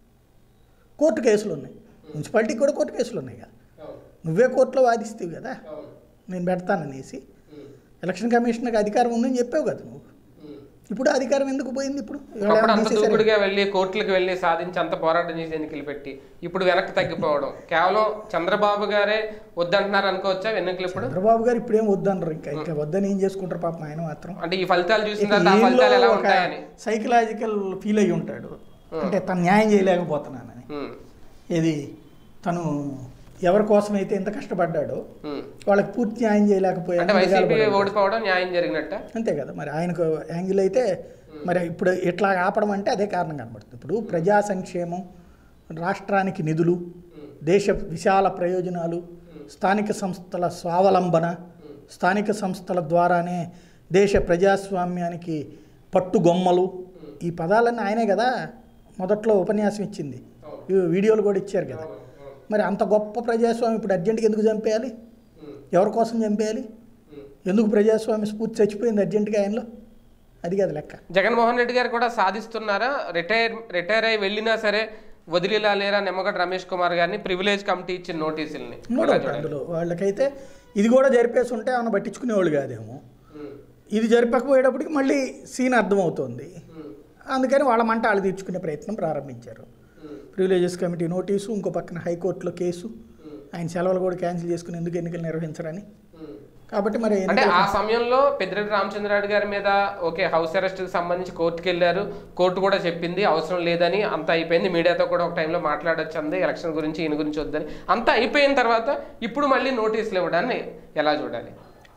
కోర్టు కేసులు ఉన్నాయి మున్సిపాలిటీకి కూడా కోర్టు కేసులు ఉన్నాయి కదా అవును, నువ్వే కోర్టులో వాదిస్తావు కదా అవును, నేను పెడతాననేసి ఉమ్, ఎలక్షన్ కమిషన్కి అధికారం ఉందని చెప్పావు కదా నువ్వు ఉమ్. ఇప్పుడు అధికారం ఎందుకు పోయింది ఇప్పుడు ఇవాళ అప్పుడు ఏమన్నా అంత తీసేశారా? దూకుడుగా వెళ్ళి కోర్టులకు వెళ్ళి సాధించి అంత పోరాటం చేసి ఎన్నికలు పెట్టి ఇప్పుడు వెనక్కి తగ్గిపోవడం కేవలం చంద్రబాబు గారే వద్దంటున్నారు అనుకోవచ్చా ఎన్నికలు ఇప్పుడు చంద్రబాబు గారు ఇప్పుడేం వద్దనరు ఇంకా ఇంకా వద్దని ఏం చేసుకుంటారు పాపం ఆయన మాత్రం అంటే ఈ ఫలితాలు చూసిన తర్వాత ఆ ఫలితాలు ఎలా ఉంటాయని సైకలాజికల్ ఫీల్ అయ్యి ఉంటాడు అంటే తను న్యాయం చేయలేకపోతున్నానని ఉమ్, ఇది తను ఎవరి కోసం అయితే ఎంత కష్టపడ్డాడో ఉమ్. వాళ్ళకి పూర్తి న్యాయం చేయలేకపోయాడు అంటే వైసీపీ ఓడిపోవడం న్యాయం జరిగినట్ట అంతే కదా మరి ఆయనకు యాంగిల్ అయితే మరి ఇప్పుడు ఇట్లా ఆపడం అంటే అదే కారణం కనబడుతుంది ఇప్పుడు ప్రజా సంక్షేమం రాష్ట్రానికి నిధులు దేశ విశాల ప్రయోజనాలు స్థానిక సంస్థల స్వావలంబన స్థానిక సంస్థల ద్వారానే దేశ ప్రజాస్వామ్యానికి పట్టుగొమ్మలు ఈ పదాలన్నీ ఆయనే కదా మొదట్లో ఉపన్యాసం ఇచ్చింది ఈ వీడియోలు కూడా ఇచ్చారు కదా మరి అంత గొప్ప ప్రజాస్వామ్యం ఇప్పుడు అర్జెంటుగా ఎందుకు చంపేయాలి ఉమ్, ఎవరి కోసం చంపేయాలి ఉమ్. ఎందుకు ప్రజాస్వామ్య స్ఫూర్తి చచ్చిపోయింది అర్జెంటుగా ఆయనలో అది కదా లెక్క జగన్మోహన్ రెడ్డి గారు కూడా సాధిస్తున్నారా రిటైర్ రిటైర్ అయి వెళ్ళినా సరే వదిలిలా లేరా నిమ్మగడ్డ రమేష్ కుమార్ గారిని ప్రివిలేజ్ కమిటీ ఇచ్చిన నోటీసుల్ని నో డౌట్ అందులో వాళ్ళకైతే ఇది కూడా జరిపేసి ఉంటే ఏమైనా పట్టించుకునేవాళ్ళు కాదేమో ఉమ్, ఇది జరిపకపోయేటప్పటికి మళ్ళీ సీన్ అర్థమవుతోంది ఉమ్, అందుకని వాళ్ళ మంట వాళ్ళు తీర్చుకునే ప్రయత్నం ప్రారంభించారు ఉమ్, ప్రివిలేజెస్ కమిటీ నోటీసు ఇంకో పక్కన హైకోర్టులో కేసు ఉమ్, ఆయన సెలవులు కూడా క్యాన్సిల్ చేసుకుని ఎందుకు ఎన్నికలు నిర్వహించరని ఉమ్. కాబట్టి మరి అంటే ఎన్నికలు- ఆ సమయంలో పెద్దిరెడ్డి రామచంద్రరాడు గారి మీద ఓకే హౌస్ అరెస్ట్ కి సంబంధించి కోర్టుకి వెళ్ళారు కోర్టు కూడా చెప్పింది అవసరం లేదని అంతా అయిపోయింది మీడియాతో కూడా ఒక టైంలో మాట్లాడొచ్చు అంది ఎలక్షన్ గురించి ఈయన గురించి వద్దని అంతా అయిపోయిన తర్వాత ఇప్పుడు మళ్ళీ నోటీసులు ఇవ్వడాన్ని ఎలా చూడాలి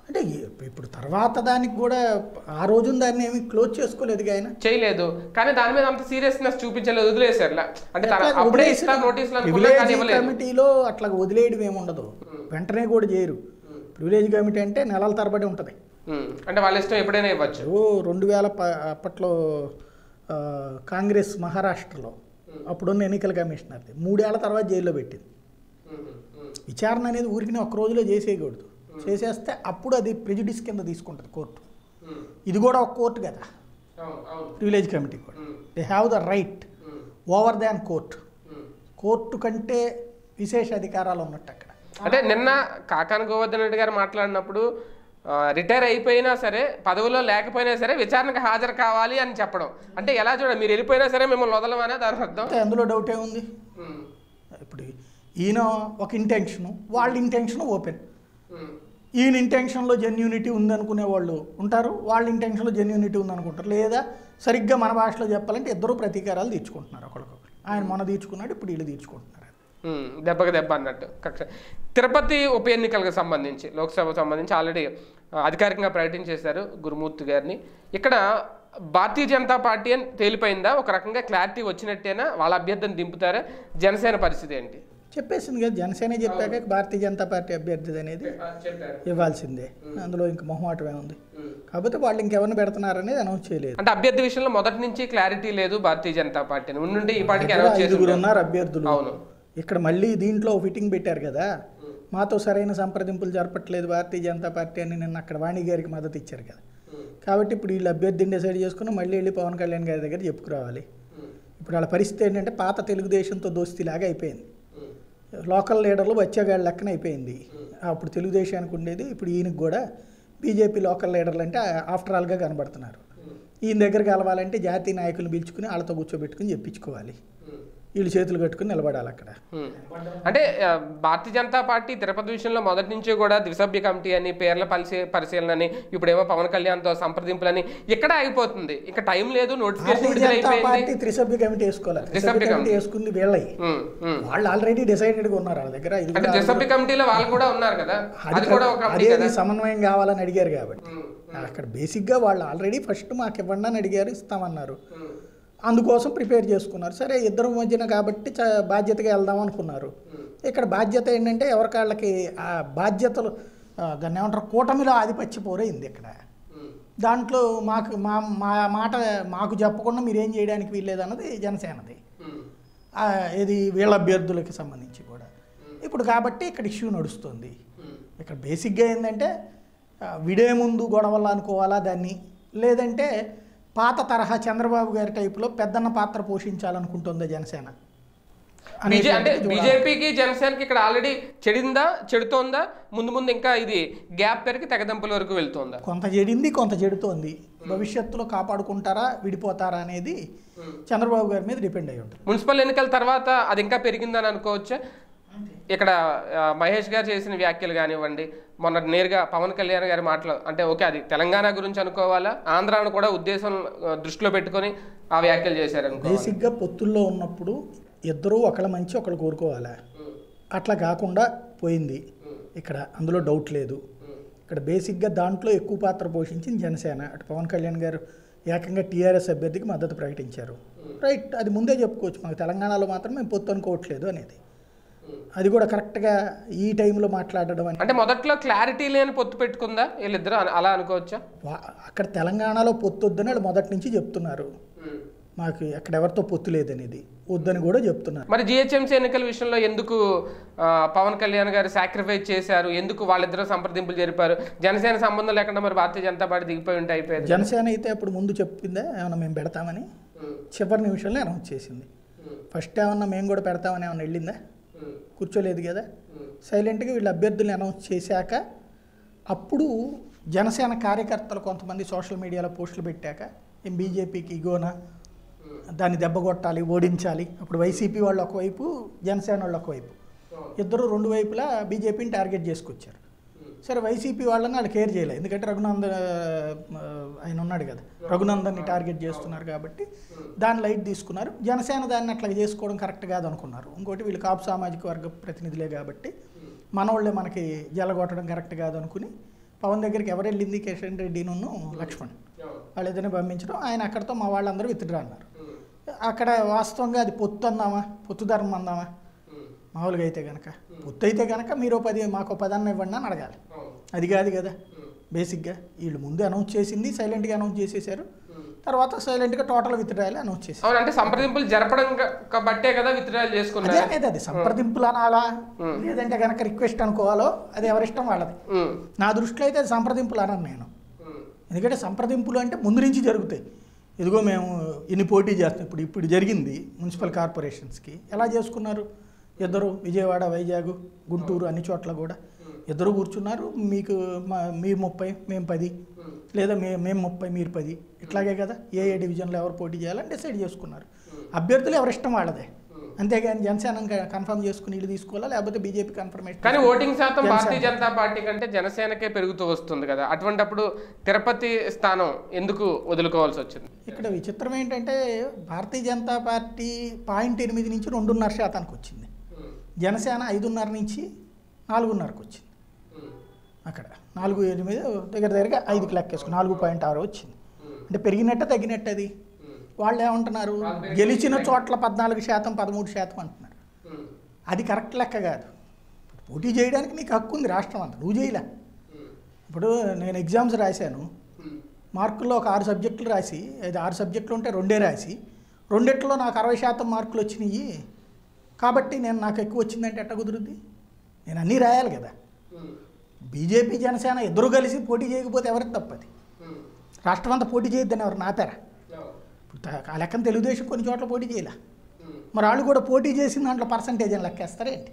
అంటే ఈ- ఇప్పుడు తర్వాత దానికి కూడా ఆ రోజున దాన్ని ఏమి క్లోజ్ చేసుకోలేదు ఆయన చేయలేదు కానీ దాని మీద అంత సీరియస్నెస్ చూపించలేదు వదిలేశారు లా. అంటే తన అట్లా అప్పుడే వదిలేసి- ఇస్తా నోటీసులు అనుకున్నా ప్రివిలేజ్ కానీ ఇవ్వలేదు కమిటీలో అట్లా వదిలేయడం ఏమి ఉండదు వెంటనే కూడా చేయరు ప్రివిలేజ్ కమిటీ అంటే నెలల తరబడి ఉంటుంది ఉమ్. అంటే వాళ్ళ ఇష్టం ఎప్పుడైనా ఇవ్వచ్చు ఓ రెండు వేల ప అప్పట్లో ఆ, కాంగ్రెస్ మహారాష్ట్రలో అప్పుడున్న ఎన్నికల కమిషనర్ది మూడేళ్ల తర్వాత జైల్లో పెట్టింది ఉమ్. ఉమ్. విచారణ అనేది ఊరికి ఒక్క రోజులో చేసేయకూడదు చేసేస్తే అప్పుడు అది ప్రెజుడిస్ కింద తీసుకుంటుంది కోర్టు ఉమ్. ఇది కూడా ఒక కోర్టు కదా అవును అవును ప్రివిలేజ్ కమిటీ కూడా um. They have the right um. Over than court um. Court కంటే విశేష అధికారాలు ఉన్నట్టు అక్కడ అంటే నిన్న కాకాన గోవర్ధన్ రెడ్డి గారు మాట్లాడినప్పుడు ఆ, రిటైర్ అయిపోయినా సరే పదవిలో లేకపోయినా సరే విచారణకు హాజరు కావాలి అని చెప్పడం అంటే ఎలా చూడండి మీరు వెళ్ళిపోయినా సరే మిమ్మల్ని వదలమనే దాని అర్థం అయితే అందులో డౌట్ ఏముంది ఉమ్. ఇప్పుడు ఈయన ఒక ఇంటెన్షను వాళ్ళ ఇంటెన్షన్ ఓపెన్ ఉమ్. ఈయన ఇంటెన్షన్లో జెన్యూనిటీ ఉందనుకునే వాళ్ళు ఉంటారు వాళ్ళ ఇంటెన్షన్లో జెన్యూనిటీ ఉందనుకుంటారు లేదా సరిగ్గా మన భాషలో చెప్పాలంటే ఇద్దరు ప్రతీకారాలు తీర్చుకుంటున్నారు ఒకరికొకరు ఆయన మొన్న తీర్చుకున్నాడు ఇప్పుడు వీళ్ళు తీర్చుకుంటున్నారు ఉమ్, దెబ్బకి దెబ్బ అన్నట్టు కరెక్ట్ తిరుపతి ఉప ఎన్నికలకు సంబంధించి లోక్సభ సంబంధించి ఆల్రెడీ అధికారికంగా ప్రకటించేశారు గురుమూర్తి గారిని ఇక్కడ భారతీయ జనతా పార్టీ అని తేలిపోయిందా ఒక రకంగా క్లారిటీ వచ్చినట్టేనా వాళ్ళ అభ్యర్థిని దింపుతారా జనసేన పరిస్థితి ఏంటి చెప్పేసింది కదా జనసేన చెప్పాక భారతీయ జనతా పార్టీ అభ్యర్థి అనేది చెప్పారు ఇవ్వాల్సిందే అందులో ఇంక మొహమాటం ఏముంది కాకపోతే వాళ్ళు ఇంకెవరిని పెడుతున్నారనేది అనౌన్స్ చేయలేదు అంటే అభ్యర్థి విషయంలో మొదటి నుంచి క్లారిటీ లేదు భారతీయ జనతా పార్టీని ఉండుంటే ఈ పార్టీకి ఇక్కడ అనౌన్స్ చేసి ఐదుగురు ఉంటారు. ఉన్నారు అభ్యర్థులు అవును ఇక్కడ మళ్ళీ దీంట్లో ఫిట్టింగ్ పెట్టారు కదా మాతో సరైన సంప్రదింపులు జరపట్లేదు భారతీయ జనతా పార్టీ అని నిన్న అక్కడ వాణి గారికి మద్దతు ఇచ్చారు కదా కాబట్టి ఇప్పుడు వీళ్ళు అభ్యర్థిని డిసైడ్ చేసుకుని మళ్ళీ వెళ్ళి పవన్ కళ్యాణ్ గారి దగ్గర చెప్పుకురావాలి ఇప్పుడు వాళ్ళ పరిస్థితి ఏంటంటే పాత తెలుగుదేశంతో దోస్తీలాగా అయిపోయింది లోకల్ లీడర్లు బచ్చాగాళ్ళ లెక్కన అయిపోయింది అప్పుడు తెలుగుదేశానికి ఉండేది ఇప్పుడు ఈయనకి కూడా బీజేపీ లోకల్ లీడర్లు అంటే ఆఫ్టర్ ఆల్గా కనబడుతున్నారు ఈయన దగ్గర కలవాలంటే జాతీయ నాయకులు పిలుచుకుని వాళ్ళతో కూర్చోబెట్టుకుని చెప్పించుకోవాలి వీళ్ళు చేతులు కట్టుకుని నిలబడాలి అక్కడ హ్మ్. అంటే ఆ, భారతీయ జనతా పార్టీ తిరుపతి విషయంలో మొదటి నుంచి కూడా ద్విసభ్య కమిటీ అని పేర్ల పరిశీ పరిశీలన అని ఇప్పుడేమో పవన్ కళ్యాణ్తో సంప్రదింపులని ఇక్కడ ఆగిపోతుంది ఇక టైం లేదు నోటిఫికేషన్ భారతీయ విడుదల జనతా అయిపోయింది పార్టీ త్రిసభ్య కమిటీ వేసుకోవాలి త్రిసభ్య త్రిసభ్య కమిటీ కమిటీ. వేసుకుంది వీళ్ళయి హ్మ్, హ్మ్. వాళ్ళు ఆల్రెడీ డిసైడెడ్గా ఉన్నారు వాళ్ళ దగ్గర ఇది అంటే కూడా ద్విసభ్య కమిటీలో వాళ్ళు కూడా ఉన్నారు కదా అది అది కూడా ఒక కమిటీ అదేది కదా సమన్వయం కావాలని అడిగారు కాబట్టి హ్మ్, అక్కడ బేసిక్గా వాళ్ళు ఆల్రెడీ ఫస్ట్ మాకు ఇవ్వండి అని అడిగారు ఇస్తామన్నారు హ్మ్, అందుకోసం ప్రిపేర్ చేసుకున్నారు సరే ఇద్దరు మధ్యన కాబట్టి చ- బాధ్యతగా వెళ్దాం అనుకున్నారు ఇక్కడ బాధ్యత ఏంటంటే ఎవరికాళ్ళకి ఆ బాధ్యతలు ఆ, దాన్ని ఏమంటారు కూటమిలో ఆధిపత్య పోరైంది ఇక్కడ హ్మ్. దాంట్లో మాకు మా మా మాట మాకు చెప్పకుండా మీరేం చేయడానికి వీల్లేదన్నది జనసేనది హ్మ్. ఆ, ఇది వీళ్ళ అభ్యర్థులకి సంబంధించి కూడా ఇప్పుడు కాబట్టి ఇక్కడ ఇష్యూ నడుస్తుంది హ్మ్. ఇక్కడ బేసిక్గా ఏంటంటే ఆ, విడే ముందు గొడవలు అనుకోవాలా దాన్ని లేదంటే పాత తరహా చంద్రబాబు గారి టైపులో పెద్దన్న పాత్ర పోషించాలనుకుంటుందా జనసేన బీజే అంటే అనేటువంటిది చూడాలి. బీజేపీకి జనసేనకి ఇక్కడ ఆల్రెడీ చెడిందా చెడుతోందా ముందు ముందు ఇంకా ఇది గ్యాప్ పెరిగి తెగదంపుల వరకు వెళ్తోందా కొంత చెడింది కొంత చెడుతోంది భవిష్యత్తులో కాపాడుకుంటారా విడిపోతారా అనేది చంద్రబాబు గారి మీద డిపెండ్ అయి ఉంటుంది మున్సిపల్ ఎన్నికల తర్వాత అది ఇంకా పెరిగిందని అనుకోవచ్చా ఇక్కడ ఆ, మహేష్ గారు చేసిన వ్యాఖ్యలు కానివ్వండి మొన్న నేరుగా పవన్ కళ్యాణ్ గారి మాటలు అంటే ఓకే అది తెలంగాణ గురించి అనుకోవాలా ఆంధ్రాను కూడా ఉద్దేశం ఆ, దృష్టిలో పెట్టుకొని ఆ వ్యాఖ్యలు చేశారు అనుకో బేసిక్గా పొత్తుల్లో ఉన్నప్పుడు ఇద్దరూ ఒకళ్ళ మంచి ఒకళ్ళు కోరుకోవాలా అట్లా కాకుండా పోయింది ఇక్కడ అందులో డౌట్ లేదు ఇక్కడ బేసిక్గా దాంట్లో ఎక్కువ పాత్ర పోషించింది జనసేన అటు పవన్ కళ్యాణ్ గారు ఏకంగా టీఆర్ఎస్ అభ్యర్థికి మద్దతు ప్రకటించారు రైట్ అది ముందే చెప్పుకోవచ్చు మాకు తెలంగాణలో మాత్రం మేము పొత్తు అనుకోవట్లేదు అనేది అది కూడా కరెక్ట్గా ఈ టైంలో మాట్లాడడం అని అంటే మొదట్లో క్లారిటీ లేని పొత్తు పెట్టుకుందా వీళ్ళిద్దరు అన- అలా అనుకోవచ్చా వా- అక్కడ తెలంగాణలో పొత్తు వద్దని వాళ్ళు మొదటి నుంచి చెప్తున్నారు మాకు అక్కడ ఎవరితో పొత్తు లేదనేది వద్దని కూడా చెప్తున్నారు మరి జిహెచ్ఎంసీ ఎన్నికల విషయంలో ఎందుకు ఆ, పవన్ కళ్యాణ్ గారు సాక్రిఫైస్ చేశారు ఎందుకు వాళ్ళిద్దరూ సంప్రదింపులు జరిపారు జనసేన సంబంధం లేకుండా మరి భారతీయ జనతా పార్టీ దిగిపోయి ఉంటే అయిపోయేది జనసేన అయితే అప్పుడు ముందు చెప్పిందా ఏమన్నా మేము పెడతామని చివరి నిమిషంలో అనౌన్స్ చేసింది ఫస్ట్ ఏమన్నా మేము కూడా పెడతామని ఏమన్నా వెళ్ళిందా కూర్చోలేదు కదా సైలెంట్గా వీళ్ళ అభ్యర్థుల్ని అనౌన్స్ చేశాక అప్పుడు జనసేన కార్యకర్తలు కొంతమంది సోషల్ మీడియాలో పోస్టులు పెట్టాక ఏం బీజేపీకి ఇగోనా దాన్ని దెబ్బ కొట్టాలి ఓడించాలి అప్పుడు వైసీపీ వాళ్ళు ఒకవైపు జనసేన వాళ్ళు ఒకవైపు ఇద్దరు రెండు వైపులా బీజేపీని టార్గెట్ చేసుకొచ్చారు సరే వైసీపీ వాళ్ళని వాళ్ళు కేర్ చేయలేదు ఎందుకంటే రఘునందన్ ఆ, ఆయన ఉన్నాడు కదా రఘునందన్ని టార్గెట్ చేస్తున్నారు కాబట్టి దాన్ని లైట్ తీసుకున్నారు జనసేన దాన్ని అట్లా చేసుకోవడం కరెక్ట్ కాదు అనుకున్నారు ఇంకోటి వీళ్ళు కాపు సామాజిక వర్గ ప్రతినిధులే కాబట్టి మనోళ్ళే మనకి జలగొట్టడం కరెక్ట్ కాదు అనుకుని పవన్ దగ్గరికి ఎవరు వెళ్ళింది కిషన్ రెడ్డిను లక్ష్మణ్ వాళ్ళిద్దరిని పంపించడం ఆయన అక్కడితో మా వాళ్ళందరూ విత్డ్రా అన్నారు అక్కడ వాస్తవంగా అది పొత్తు అందామా పొత్తు ధర్మం అందామా మామూలుగా అయితే కనుక పొత్తు అయితే కనుక మీరు పది మాకు పదన్న ఇవ్వండి అని అడగాలి అది కాదు కదా బేసిక్గా వీళ్ళు ముందు అనౌన్స్ చేసింది సైలెంట్గా అనౌన్స్ చేసేసారు తర్వాత సైలెంట్గా టోటల్ విత్డ్రాయల్ అనౌన్స్ చేశారు అవును అంటే సంప్రదింపులు జరపడం క- బట్టే కదా విత్డ్రాయల్ అదే చేసుకున్నారు అనేది అది సంప్రదింపులు అనాలా లేదంటే కనుక రిక్వెస్ట్ అనుకోవాలో అది ఎవరిష్టం వాళ్ళది ఉమ్, నా దృష్టిలో అయితే అది సంప్రదింపులు అనను నేను ఉమ్, ఎందుకంటే సంప్రదింపులు అంటే ముందు నుంచి జరుగుతాయి ఇదిగో మేము ఇన్ని పోటీ చేస్తాం ఇప్పుడు ఇప్పుడు జరిగింది మున్సిపల్ కార్పొరేషన్స్కి ఎలా చేసుకున్నారు ఇద్దరు విజయవాడ వైజాగ్ గుంటూరు అన్ని చోట్ల కూడా ఇద్దరు కూర్చున్నారు మీకు మా మీ ముప్పై మేము పది లేదా మే మేము ముప్పై మీరు పది ఇట్లాగే కదా ఏ ఏ డివిజన్లో ఎవరు పోటీ చేయాలని డిసైడ్ చేసుకున్నారు అభ్యర్థులు ఎవరిష్టం వాళ్ళదే అంతేగాని జనసేన కన్ఫర్మ్ చేసుకుని వీళ్ళు తీసుకోవాలా లేకపోతే బీజేపీ కన్ఫర్మేషన్ కానీ ఓటింగ్ శాతం భారతీయ జనతా పార్టీ కంటే జనసేనకే పెరుగుతూ వస్తుంది కదా అటువంటప్పుడు తిరుపతి స్థానం ఎందుకు వదులుకోవాల్సి వచ్చింది ఇక్కడ విచిత్రం ఏంటంటే భారతీయ జనతా పార్టీ పాయింట్ ఎనిమిది నుంచి రెండున్నర శాతానికి వచ్చింది జనసేన ఐదున్నర నుంచి నాలుగున్నరకు వచ్చింది అక్కడ నాలుగు ఎనిమిది దగ్గర దగ్గరగా ఐదుకి లెక్కేసుకుని నాలుగు పాయింట్ ఆరు వచ్చింది అంటే పెరిగినట్ట తగ్గినట్టు అది వాళ్ళు ఏమంటున్నారు గెలిచిన చోట్ల పద్నాలుగు శాతం పదమూడు శాతం అంటున్నారు అది కరెక్ట్ లెక్క కాదు పోటీ చేయడానికి నీకు హక్కు ఉంది రాష్ట్రం అంతా నువ్వు చేయలే ఇప్పుడు నేను ఎగ్జామ్స్ రాశాను మార్కుల్లో ఒక ఆరు సబ్జెక్టులు రాసి అది ఆరు సబ్జెక్టులు ఉంటే రెండే రాసి రెండిట్లో నాకు అరవై శాతం మార్కులు వచ్చినాయి కాబట్టి నేను నాకు ఎక్కువ వచ్చిందంటే ఎట్ట కుదురుద్ది నేను అన్నీ రాయాలి కదా బీజేపీ జనసేన ఇద్దరు కలిసి పోటీ చేయకపోతే ఎవరికి తప్పది రాష్ట్రం అంతా పోటీ చేయొద్దని ఎవరు నాపారా ఇప్పుడు త- ఆ లెక్కన తెలుగుదేశం కొన్ని చోట్ల పోటీ చేయలే మరి వాళ్ళు కూడా పోటీ చేసిన దాంట్లో పర్సంటేజ్ అని లెక్కేస్తారేంటి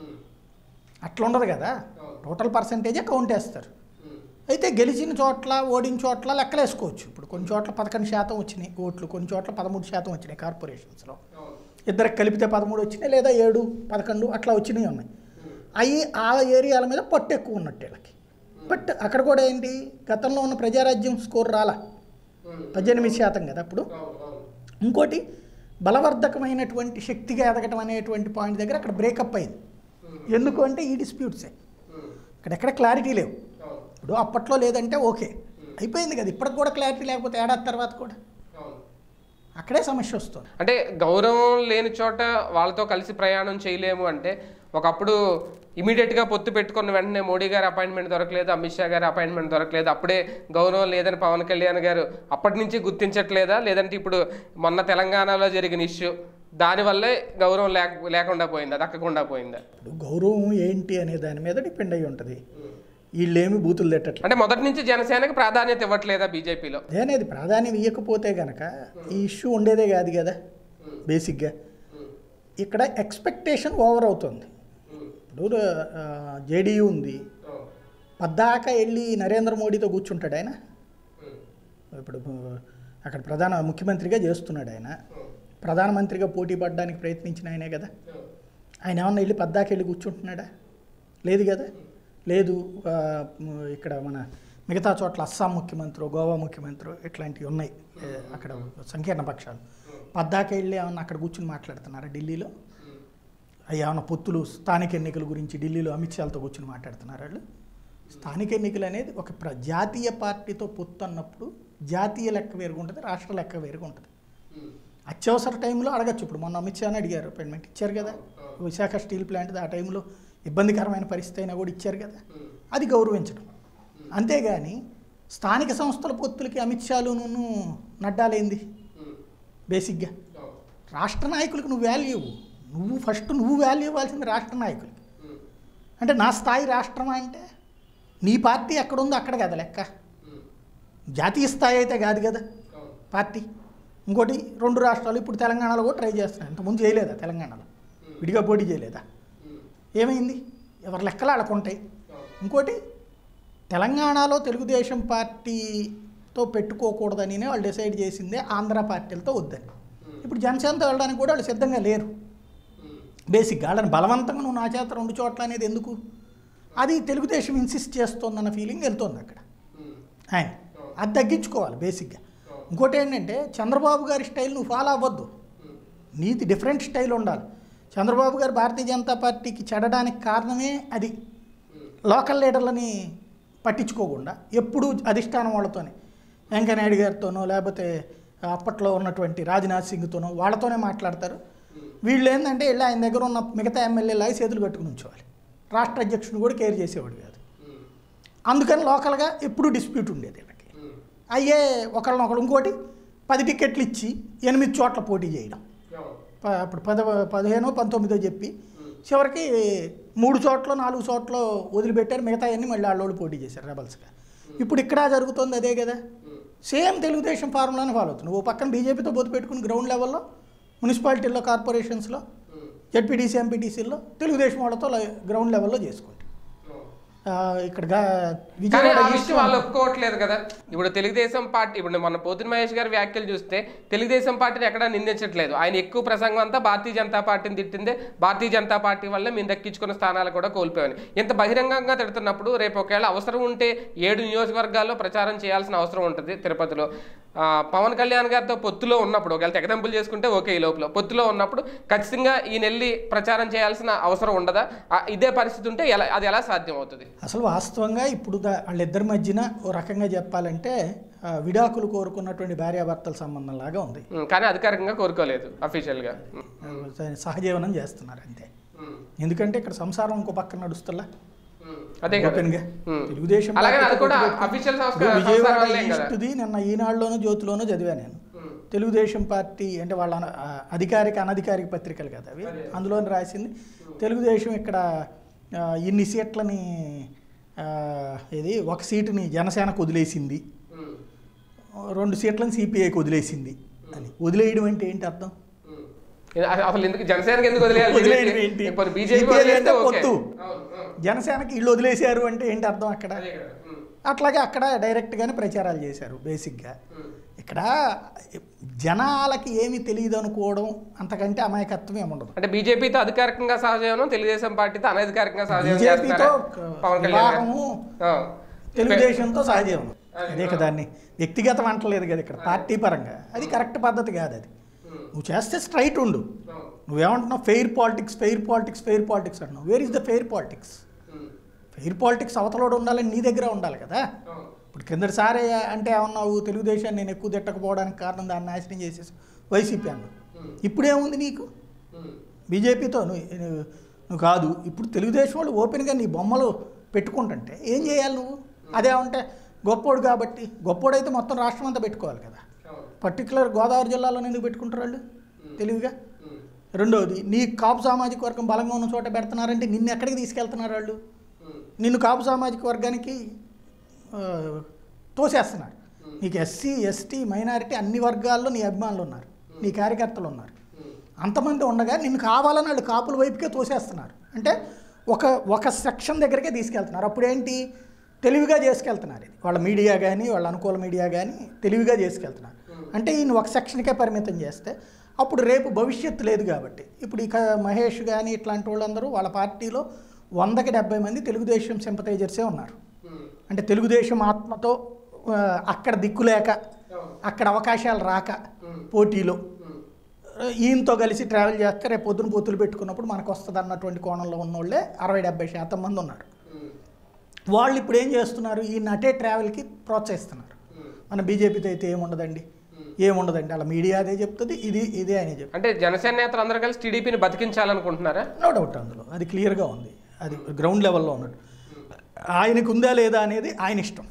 అట్లా ఉండదు కదా టోటల్ పర్సంటేజే కౌంట్ వేస్తారు అయితే గెలిచిన చోట్ల ఓడిన చోట్ల లెక్కలేసుకోవచ్చు ఇప్పుడు కొన్ని చోట్ల పదకొండు శాతం వచ్చినాయి ఓట్లు కొన్ని చోట్ల పదమూడు శాతం వచ్చినాయి కార్పొరేషన్స్లో ఇద్దరికి కలిపితే పదమూడు వచ్చినాయి లేదా ఏడు పదకొండు అట్లా వచ్చినాయి ఉన్నాయి అవి ఆ ఏరియాల మీద పట్టు ఎక్కువ ఉన్నట్టు వీళ్ళకి బట్ అక్కడ కూడా ఏంటి గతంలో ఉన్న ప్రజారాజ్యం స్కోర్ రాలా పద్దెనిమిది శాతం కదా అప్పుడు ఇంకోటి బలవర్ధకమైనటువంటి శక్తిగా ఎదగటం అనేటువంటి పాయింట్ దగ్గర అక్కడ బ్రేకప్ అయింది ఎందుకు అంటే ఈ డిస్ప్యూట్సే అక్కడెక్కడ క్లారిటీ లేవు ఇప్పుడు అప్పట్లో లేదంటే ఓకే అయిపోయింది కదా ఇప్పటికి కూడా క్లారిటీ లేకపోతే ఏడాది తర్వాత కూడా అక్కడే సమస్య వస్తుంది అంటే గౌరవం లేని చోట వాళ్ళతో కలిసి ప్రయాణం చేయలేము అంటే ఒకప్పుడు ఇమీడియట్గా పొత్తు పెట్టుకున్న వెంటనే మోడీ గారి అపాయింట్మెంట్ దొరకలేదు అమిత్ షా గారి అపాయింట్మెంట్ దొరకలేదు అప్పుడే గౌరవం లేదని పవన్ కళ్యాణ్ గారు అప్పటి నుంచి గుర్తించట్లేదా లేదంటే ఇప్పుడు మొన్న తెలంగాణలో జరిగిన ఇష్యూ దానివల్లే గౌరవం లేక లేకుండా పోయిందా దక్కకుండా పోయిందా ఇప్పుడు గౌరవం ఏంటి అనే దాని మీద డిపెండ్ అయి ఉంటుంది వీళ్ళేమి బూతులు తిట్టట్లేదు అంటే మొదటి నుంచి జనసేనకి ప్రాధాన్యత ఇవ్వట్లేదా బీజేపీలో అదేనేది ప్రాధాన్యం ఇవ్వకపోతే కనుక ఈ ఇష్యూ ఉండేదే కాదు కదా బేసిక్గా ఇక్కడ ఎక్స్పెక్టేషన్ ఓవర్ అవుతుంది ఇప్పుడు జేడీయూ ఉంది పద్దాక వెళ్ళి నరేంద్ర మోడీతో కూర్చుంటాడు ఆయన ఇప్పుడు అక్కడ ప్రధాన ముఖ్యమంత్రిగా చేస్తున్నాడు ఆయన ప్రధానమంత్రిగా పోటీ పడడానికి ప్రయత్నించిన ఆయనే కదా ఆయన ఏమన్నా వెళ్ళి పద్దాక వెళ్ళి కూర్చుంటున్నాడా లేదు కదా లేదు ఆ, మ్, ఇక్కడ మన మిగతా చోట్ల అస్సాం ముఖ్యమంత్రి గోవా ముఖ్యమంత్రి ఇట్లాంటివి ఉన్నాయి ఏ, అక్కడ సంకీర్ణ పక్షాలు పద్దాక వెళ్ళి ఏమన్నా అక్కడ కూర్చుని మాట్లాడుతున్నారా ఢిల్లీలో అవి ఏమన్నా పొత్తులు స్థానిక ఎన్నికల గురించి ఢిల్లీలో అమిత్ షాలతో కూర్చుని మాట్లాడుతున్నారు వాళ్ళు స్థానిక ఎన్నికలు అనేది ఒక ప్ర జాతీయ పార్టీతో పొత్తు అన్నప్పుడు జాతీయ లెక్క వేరుగా ఉంటుంది రాష్ట్ర లెక్క వేరుగా ఉంటుంది అత్యవసర టైంలో అడగచ్చు ఇప్పుడు మొన్న అమిత్ షాని అడిగారు అపాయింట్మెంట్ ఇచ్చారు కదా విశాఖ స్టీల్ ప్లాంట్ ఆ టైంలో ఇబ్బందికరమైన పరిస్థితి అయినా కూడా ఇచ్చారు కదా అది గౌరవించడం అంతేగాని స్థానిక సంస్థల పొత్తులకి అమిత్ షాలును నడ్డాలేంది బేసిక్గా రాష్ట్ర నాయకులకు నువ్వు వాల్యూ ఇవ్వు నువ్వు ఫస్ట్ నువ్వు వాల్యూ ఇవ్వాల్సింది రాష్ట్ర నాయకులకి అంటే నా స్థాయి రాష్ట్రమా అంటే నీ పార్టీ ఎక్కడుందో అక్కడ కదా లెక్క జాతీయ స్థాయి అయితే కాదు కదా పార్టీ ఇంకోటి రెండు రాష్ట్రాలు ఇప్పుడు తెలంగాణలో కూడా ట్రై చేస్తున్నాయి ఇంతకుముందు చేయలేదా తెలంగాణలో విడిగా పోటీ చేయలేదా ఏమైంది ఎవరి లెక్కలు వాళ్ళకు ఉంటాయి ఇంకోటి తెలంగాణలో తెలుగుదేశం పార్టీతో పెట్టుకోకూడదని వాళ్ళు డిసైడ్ చేసిందే ఆంధ్ర పార్టీలతో వద్దని ఇప్పుడు జనసేనతో వెళ్ళడానికి కూడా వాళ్ళు సిద్ధంగా లేరు బేసిక్గా వాళ్ళని బలవంతంగా నువ్వు నా చేత రెండు చోట్ల అనేది ఎందుకు అది తెలుగుదేశం ఇన్సిస్ట్ చేస్తోందన్న ఫీలింగ్ వెళ్తోంది అక్కడ ఆయన అది తగ్గించుకోవాలి బేసిక్గా ఇంకోటి ఏంటంటే చంద్రబాబు గారి స్టైల్ నువ్వు ఫాలో అవ్వద్దు నీది డిఫరెంట్ స్టైల్ ఉండాలి చంద్రబాబు గారు భారతీయ జనతా పార్టీకి చెడడానికి కారణమే అది లోకల్ లీడర్లని పట్టించుకోకుండా ఎప్పుడు అధిష్టానం వాళ్ళతోనే వెంకయ్యనాయుడు గారితోనో లేకపోతే అప్పట్లో ఉన్నటువంటి రాజ్నాథ్ సింగ్తోనో వాళ్ళతోనే మాట్లాడతారు వీళ్ళు ఏంటంటే వెళ్ళి ఆయన దగ్గర ఉన్న మిగతా ఎమ్మెల్యేలాగా చేతులు కట్టుకుని ఉంచేవాళ్ళు రాష్ట్ర అధ్యక్షుడు కూడా కేర్ చేసేవాడు కాదు అందుకని లోకల్గా ఎప్పుడూ డిస్ప్యూట్ ఉండేది వీళ్ళకి అయ్యే ఒకళ్ళనొకడు ఇంకోటి పది టికెట్లు ఇచ్చి ఎనిమిది చోట్ల పోటీ చేయడం ప- అప్పుడు పద పదిహేనో పంతొమ్మిదో చెప్పి చివరికి మూడు చోట్ల నాలుగు చోట్ల వదిలిపెట్టారు మిగతా అన్ని మళ్ళీ వాళ్ళోళ్ళు పోటీ చేశారు రెబల్స్గా ఇప్పుడు ఇక్కడ జరుగుతుంది అదే కదా సేమ్ తెలుగుదేశం ఫార్ములానే ఫాలో అవుతుంది ఓ పక్కన బీజేపీతో పొత్తు పెట్టుకుని గ్రౌండ్ లెవెల్లో మున్సిపాలిటీల్లో కార్పొరేషన్స్లో జడ్పీటీసీ ఎంపీటీసీల్లో తెలుగుదేశం వాళ్ళతో లై- గ్రౌండ్ లెవెల్లో చేసుకుంటాం ఆ, ఇక్కడ గా- కానీ విజయవాడ ఆ ఈస్ట్ విషయం వాళ్ళు ఒప్పుకోవట్లేదు కదా ఇప్పుడు తెలుగుదేశం పార్టీ ఇప్పుడు మన పోతిన మహేష్ గారి వ్యాఖ్యలు చూస్తే తెలుగుదేశం పార్టీని ఎక్కడా నిందించట్లేదు ఆయన ఎక్కువ ప్రసంగం అంతా భారతీయ జనతా పార్టీని తిట్టిందే భారతీయ జనతా పార్టీ వల్ల మేము దక్కించుకున్న స్థానాలు కూడా కోల్పోయాను ఇంత బహిరంగంగా తిడుతున్నప్పుడు రేపు ఒకవేళ అవసరం ఉంటే ఏడు నియోజకవర్గాల్లో ప్రచారం చేయాల్సిన అవసరం ఉంటుంది తిరుపతిలో ఆ, పవన్ కళ్యాణ్ గారితో పొత్తులో ఉన్నప్పుడు ఒకవేళ తెగదంపులు చేసుకుంటే ఓకే ఈ లోపల పొత్తులో ఉన్నప్పుడు ఖచ్చితంగా ఈ నెల్లి ప్రచారం చేయాల్సిన అవసరం ఉండదా ఆ, ఇదే పరిస్థితి ఉంటే ఎలా అది ఎలా సాధ్యం అవుతుంది అసలు వాస్తవంగా ఇప్పుడు దా- వాళ్ళిద్దరి మధ్యన ఓ రకంగా చెప్పాలంటే ఆ, విడాకులు కోరుకున్నటువంటి భార్యాభర్తల సంబంధం లాగా ఉంది ఉమ్, కానీ అధికారికంగా కోరుకోలేదు అఫీషియల్గా సహజీవనం చేస్తున్నారు అంతే ఎందుకంటే ఇక్కడ సంసారం ఇంకో పక్కన నడుస్తులా అదే కదా ఓపెన్గా ఉమ్. తెలుగుదేశం అలాగే అది పార్టీతో కూడా పొత్తు పెట్టుకుని- అఫీషియల్ ఇప్పుడు విజయవాడ ఈస్ట్ది నిన్న ఈనాడులోనూ జ్యోతిలోనూ చదివా నేను తెలుగుదేశం పార్టీ అంటే వాళ్ళ అన- ఆ, అధికారిక అనధికారిక పత్రికలు కదా అవి అందులో రాసింది తెలుగుదేశం ఇక్కడ ఆ, ఇన్ని సీట్లని ఆ, ఇది ఒక సీటుని జనసేనకు వదిలేసింది రెండు సీట్లను సిపిఐకి వదిలేసింది అని వదిలేయడం అంటే ఏంటి అర్థం అసలు ఎందుకు జనసేనకి ఎందుకు వదిలేయాలి వదిలేయడం ఏంటి? బీజేపీ CPI అంటే ఓకే పొత్తు. అవును, అవును. జనసేనకి వీళ్ళు వదిలేశారు అంటే ఏంటి అర్థం అక్కడ అదే కదా. ఉమ్, అట్లాగే అక్కడ డైరెక్ట్గానే ప్రచారాలు చేశారు బేసిక్గా ఉమ్, ఇక్కడ జనాలకి ఏమి తెలియదు అనుకోవడం అంతకంటే అమాయకత్వం ఏముండదు అంటే బీజేపీతో అధికారికంగా సహజీవనం తెలుగుదేశం పార్టీతో అనధికారికంగా సహజీవనం బీజేపీతో చేస్తున్నారా? పవన్ కళ్యాణ్ గారు. వివాహము ఆ. తెలుగుదేశంతో సహజీవనం అదే కదా దాన్ని వ్యక్తిగతం అంటలేదు కదా ఇక్కడ పార్టీ పరంగా అది కరెక్ట్ పద్ధతి కాదు అది ఉమ్, నువ్వు చేస్తే స్ట్రైట్ ఉండు అవును, నువ్వేమంటున్నావు fair politics fair politics fair politics అంటున్నావు where is the fair politics um, fair politics అవతలోడు ఉండాలని నీ దగ్గర ఉండాలి కదా అవును. ఇప్పుడు కిందటిసారి అంటే ఏమన్నావు తెలుగుదేశాన్ని నేను ఎక్కువ తిట్టకపోవడానికి కారణం దాన్ని నాశనం చేసేసి వైసీపీ అన్నావు ఉమ్, ఇప్పుడేముంది నీకు ఉమ్, బీజేపీతో నువ్వు నువ్వు- నువ్వు కాదు ఇప్పుడు తెలుగుదేశం వాళ్ళు ఓపెన్గా నీ బొమ్మలు పెట్టుకుంటుంటే ఏం చేయాలి నువ్వు అదే ఉంటే గొప్పోడు కాబట్టి గొప్పోడైతే మొత్తం రాష్ట్రం అంతా పెట్టుకోవాలి కదా అవును. పర్టికులర్ గోదావరి జిల్లాలో ఎందుకు పెట్టుకుంటారు వాళ్ళు తెలివిగా ఉమ్, రెండవది నీ కాపు సామాజిక వర్గం బలంగా ఉన్న చోట పెడుతున్నారంటే నిన్ను ఎక్కడికి తీసుకెళ్తున్నారు వాళ్ళు ఉమ్, నిన్ను కాపు సామాజిక వర్గానికి ఆ, తోసేస్తున్నారు నీకు ఎస్సీ ఎస్టీ మైనారిటీ అన్ని వర్గాల్లో నీ అభిమానులు ఉన్నారు నీ కార్యకర్తలు ఉన్నారు ఉమ్, అంతమంది ఉండగా నిన్ను కావాలని వాళ్ళు కాపుల వైపుకే తోసేస్తున్నారు అంటే ఒక ఒక సెక్షన్ దగ్గరికే తీసుకెళ్తున్నారు అప్పుడు ఏంటి తెలివిగా చేసుకెళ్తున్నారు ఇది వాళ్ళ మీడియా కానీ వాళ్ళ అనుకూల మీడియా కానీ తెలివిగా చేసుకెళ్తున్నారు అంటే ఈయన ఒక సెక్షన్కే పరిమితం చేస్తే అప్పుడు రేపు భవిష్యత్తు లేదు కాబట్టి ఇప్పుడు ఇక మహేష్ కానీ ఇట్లాంటి వాళ్ళందరూ వాళ్ళ పార్టీలో వందకి డెబ్బై మంది తెలుగుదేశం సింపతైజర్సే ఉన్నారు ఉమ్, అంటే తెలుగుదేశం ఆత్మతో ఆ, అక్కడ దిక్కు లేక అవును. అక్కడ అవకాశాలు రాక ఉమ్, పోటీలో ఉమ్, ఈయనతో కలిసి ట్రావెల్ చేస్తే రేపు పొద్దున పొత్తులు పెట్టుకున్నప్పుడు మనకు వస్తుంది అన్నటువంటి కోణంలో ఉన్నోళ్ళే అరవై డెబ్బై శాతం మంది ఉన్నారు ఉమ్, వాళ్ళు ఇప్పుడు ఏం చేస్తున్నారు ఈ నటే ట్రావెల్కి ప్రోత్సహిస్తున్నారు ఉమ్. మన బీజేపీతో అయితే ఏముండదండి ఏముండదండి అలా మీడియా అదే చెప్తుంది ఇది ఇదే అనే చెప్తుంది అంటే జనసేన నేతలు అందరూ కలిసి టీడీపీని బతికించాలనుకుంటున్నారా నో డౌట్ అందులో అది క్లియర్గా ఉంది అది గ్రౌండ్ లెవెల్లో ఉన్నట్టు ఆయనకు ఉందా లేదా అనేది ఆయన ఇష్టం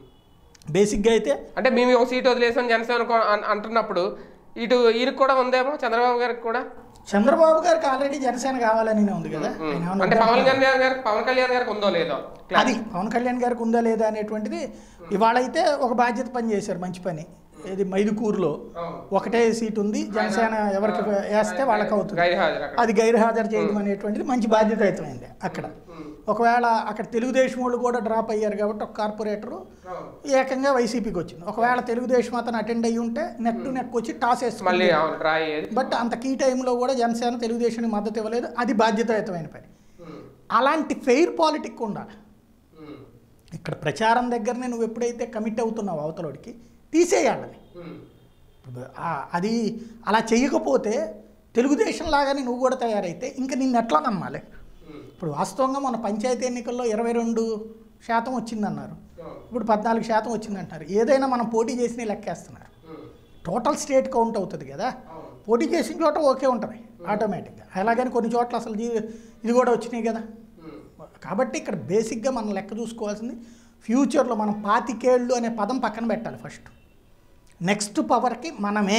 బేసిక్గా అయితే అంటే మేము ఒక సీట్ వదిలేసాం జనసేన కో- అన్- అంటున్నప్పుడు ఇటు ఈయనకు కూడా ఉందేమో చంద్రబాబు గారికి కూడా చంద్రబాబు గారికి ఆల్రెడీ జనసేన కావాలని ఉంది కదా ఆయన ఏమన్నా అంటే పవన్ కళ్యాణ్ గారికి పవన్ కళ్యాణ్ గారికి ఉందో లేదో అది పవన్ కళ్యాణ్ గారికి ఉందా లేదా అనేటువంటిది ఇవాళ అయితే ఒక బాధ్యత పని చేశారు మంచి పని ఇది మైదుకూరులో అవును. ఒకటే సీట్ ఉంది జనసేన ఎవరికి వేస్తే వాళ్ళకి అవుతుంది గైర్హాజరు అక్కడ అది గైర్హాజరు చేయడం అనేటువంటిది మంచి బాధ్యతాయుతమైంది అక్కడ ఒకవేళ అక్కడ తెలుగుదేశం వాళ్ళు కూడా డ్రాప్ అయ్యారు కాబట్టి ఒక కార్పొరేటరు అవును. ఏకంగా వైసీపీకి వచ్చింది ఒకవేళ తెలుగుదేశం అతను అటెండ్ అయ్యి ఉంటే నెక్ టు నెక్ వచ్చి టాస్ వేసుకుంది మళ్ళీ అవును డ్రా అయ్యేది బట్ అంత కీ టైంలో కూడా జనసేన తెలుగుదేశానికి మద్దతు ఇవ్వలేదు అది బాధ్యతాయుతమైన పని ఉమ్, అలాంటి ఫెయిర్ పాలిటిక్ ఉండాలి ఉమ్, ఇక్కడ ప్రచారం దగ్గరనే నువ్వు ఎప్పుడైతే కమిట్ అవుతున్నావు అవతలోడికి తీసేయాలని ఉమ్, ఇప్పుడు ఆ- అది అలా చేయకపోతే తెలుగుదేశం లాగానే నువ్వు కూడా తయారైతే ఇంకా నిన్ను ఎట్లా నమ్మాలి ఉమ్, ఇప్పుడు వాస్తవంగా మన పంచాయతీ ఎన్నికల్లో ఇరవై రెండు శాతం వచ్చిందన్నారు ఇప్పుడు పద్నాలుగు శాతం వచ్చిందంటారు ఏదైనా మనం పోటీ చేసిన లెక్కేస్తున్నారు టోటల్ స్టేట్ కౌంట్ అవుతుంది కదా పోటీ చేసిన చోట ఓకే ఉంటుంది ఆటోమేటిక్గా అలాగని కొన్ని చోట్ల అసలు జీ- ఇది కూడా వచ్చినాయి కదా కాబట్టి ఇక్కడ బేసిక్గా మనం లెక్క చూసుకోవాల్సింది ఫ్యూచర్లో మనం పాతికేళ్ళు అనే పదం పక్కన పెట్టాలి ఫస్ట్ నెక్స్ట్ పవర్కి మనమే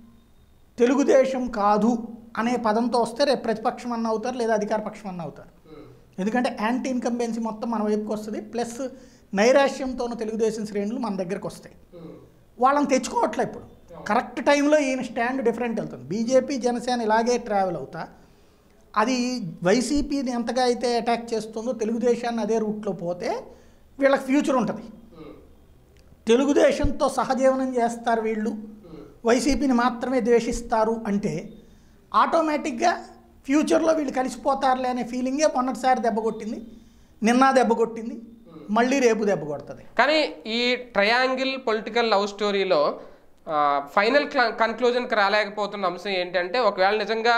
తెలుగుదేశం కాదు అనే పదంతో వస్తే రేపు ప్రతిపక్షం అన్న అవుతారు లేదా అధికార పక్షం అన్న అవుతారు ఎందుకంటే యాంటీ ఇన్కంబెన్సీ మొత్తం మన వైపుకి వస్తుంది ప్లస్ నైరాశ్యంతో ఉన్న తెలుగుదేశం శ్రేణులు మన దగ్గరకు వస్తాయి వాళ్ళని తెచ్చుకోవట్లే ఇప్పుడు కరెక్ట్ టైంలో ఈయన స్టాండ్ డిఫరెంట్ వెళ్తుంది బీజేపీ జనసేన ఇలాగే ట్రావెల్ అవుతా అది వైసీపీని ఎంతగా అయితే అటాక్ చేస్తుందో తెలుగుదేశాన్ని అదే రూట్లో పోతే వీళ్ళకి ఫ్యూచర్ ఉంటుంది తెలుగుదేశంతో సహజీవనం చేస్తారు వీళ్ళు వైసీపీని మాత్రమే ద్వేషిస్తారు అంటే ఆటోమేటిక్గా ఫ్యూచర్లో వీళ్ళు కలిసిపోతారులే అనే ఫీలింగే మొన్నటిసారి దెబ్బ కొట్టింది నిన్న దెబ్బ కొట్టింది మళ్ళీ రేపు దెబ్బ కొడుతుంది కానీ ఈ ట్రయాంగిల్ పొలిటికల్ లవ్ స్టోరీలో ఫైనల్ కన్క్లూజన్కి రాలేకపోతున్న అంశం ఏంటంటే ఒకవేళ నిజంగా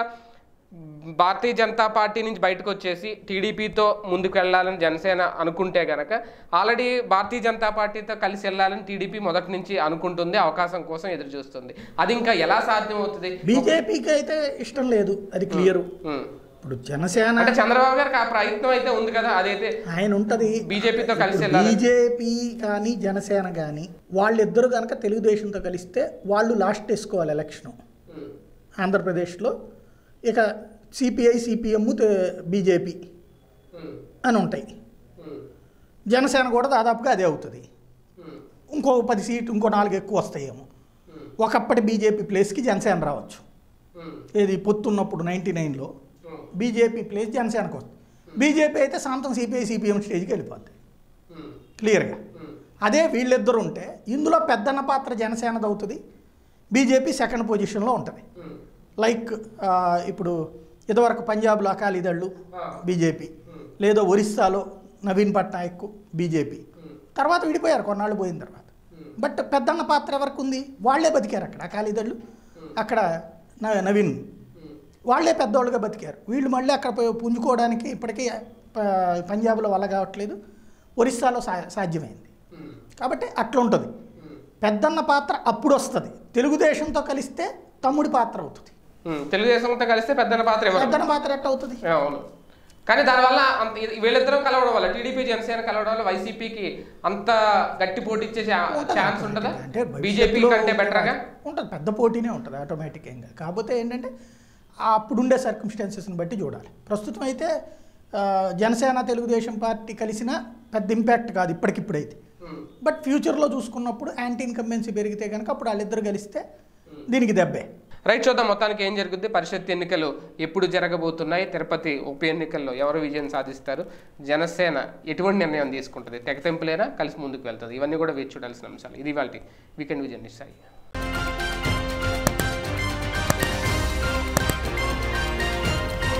భారతీయ జనతా పార్టీ నుంచి బయటకు వచ్చేసి టీడీపీతో ముందుకు వెళ్ళాలని జనసేన అనుకుంటే గనక ఆల్రెడీ భారతీయ జనతా పార్టీతో కలిసి వెళ్ళాలని టీడీపీ మొదటి నుంచి అనుకుంటుంది అవకాశం కోసం ఎదురు చూస్తుంది అది ఇంకా ఎలా సాధ్యం అవుతుంది బీజేపీకి అయితే ఇష్టం లేదు అది క్లియరు ఉమ్. ఇప్పుడు జనసేన అంటే చంద్రబాబు గారికి ఆ ప్రయత్నం అయితే ఉంది కదా అదైతే ఆయన ఉంటుంది బీజేపీతో కలిసి వెళ్ళాలి బీజేపీ కానీ జనసేన కానీ వాళ్ళిద్దరు కనుక తెలుగుదేశంతో కలిస్తే వాళ్ళు లాస్ట్ వేసుకోవాలి ఎలక్షను ఉమ్. ఆంధ్రప్రదేశ్లో ఇక సిపిఐ సిపిఎం బీజేపీ ఉమ్. అని ఉంటాయి ఉమ్. జనసేన కూడా దాదాపుగా అదే అవుతుంది ఉమ్. ఇంకో పది సీట్లు ఇంకో నాలుగు ఎక్కువ వస్తాయేమో ఉమ్. ఒకప్పటి బీజేపీ ప్లేస్కి జనసేన రావచ్చు ఉమ్. ఏది పొత్తున్నప్పుడు నైంటీ నైన్లో ఉమ్. బీజేపీ ప్లేస్ జనసేనకు వస్తుంది బీజేపీ అయితే సాంతం సిపిఐ సిపిఎం స్టేజ్కి వెళ్ళిపోద్ది ఉమ్. క్లియర్గా ఉమ్. అదే వీళ్ళిద్దరు ఉంటే ఇందులో పెద్దన్న పాత్ర జనసేనది అవుతుంది బీజేపీ సెకండ్ పొజిషన్లో ఉంటుంది ఉమ్. లైక్ ఆ, ఇప్పుడు ఇదివరకు పంజాబ్లో అకాలీదళ్ళు ఆ. BJP um. లేదా ఒరిస్సాలో నవీన్ పట్నాయక్ బీజేపీ ఉమ్. తర్వాత విడిపోయారు కొన్నాళ్ళు పోయిన తర్వాత ఉమ్. బట్ పెద్దన్న పాత్ర ఎవరికి ఉంది వాళ్ళే బతికారు అక్కడ అకాలీదళ్ళు అక్కడ న- నవీన్ ఉమ్. వాళ్ళే పెద్దోళ్ళుగా బతికారు వీళ్ళు మళ్ళీ అక్కడ పోయి పుంజుకోవడానికి ఇప్పటికీ ప- పంజాబ్లో వల్ల కావట్లేదు ఒరిస్సాలో సా సాధ్యమైంది ఉమ్. కాబట్టి అట్లా ఉంటుంది ఉమ్. పెద్దన్న పాత్ర అప్పుడు వస్తుంది తెలుగుదేశంతో కలిస్తే తమ్ముడి పాత్ర అవుతుంది ఉమ్. తెలుగుదేశంతో కలిస్తే పెద్దన్న పాత్ర ఎవరు పెద్దన్న పాత్ర ఎట్లా అవుతుంది అవును కానీ దానివల్ల అంత ఇది- వీళ్ళిద్దరం కలవడం వల్ల టీడీపీ జనసేన కలవడం వల్ల వైసీపీకి అంత గట్టి పోటీ ఇచ్చే ఛాన్స్ ఉంటుందా అంటే బీజేపీ భవిష్యత్తులో కంటే బెటర్గా ఉంటుంది పెద్ద పోటీనే ఉంటుంది ఆటోమేటిక్గా కాకపోతే ఏంటంటే ఆ అప్పుడుండే సర్కమ్స్టాన్సెస్ని బట్టి చూడాలి ప్రస్తుతం అయితే ఆ, జనసేన తెలుగుదేశం పార్టీ కలిసిన పెద్ద ఇంపాక్ట్ కాదు ఇప్పటికిప్పుడైతే బట్ ఫ్యూచర్లో చూసుకున్నప్పుడు యాంటీ ఇన్కంబెన్సీ పెరిగితే కనుక అప్పుడు వాళ్ళిద్దరు కలిస్తే దీనికి దెబ్బే రైట్ చూద్దాం మొత్తానికి ఏం జరుగుద్ది పరిషత్ ఎన్నికలు ఎప్పుడు జరగబోతున్నాయి తిరుపతి ఉప ఎన్నికల్లో ఎవరు విజయం సాధిస్తారు జనసేన ఎటువంటి నిర్ణయం తీసుకుంటుంది తెగతెంపులేనా కలిసి ముందుకు వెళ్తుంది ఇవన్నీ కూడా వేచి చూడాల్సిన అంశాలు ఇది వాళ్ళ వీకెండ్ విజయం నిశ్చాయి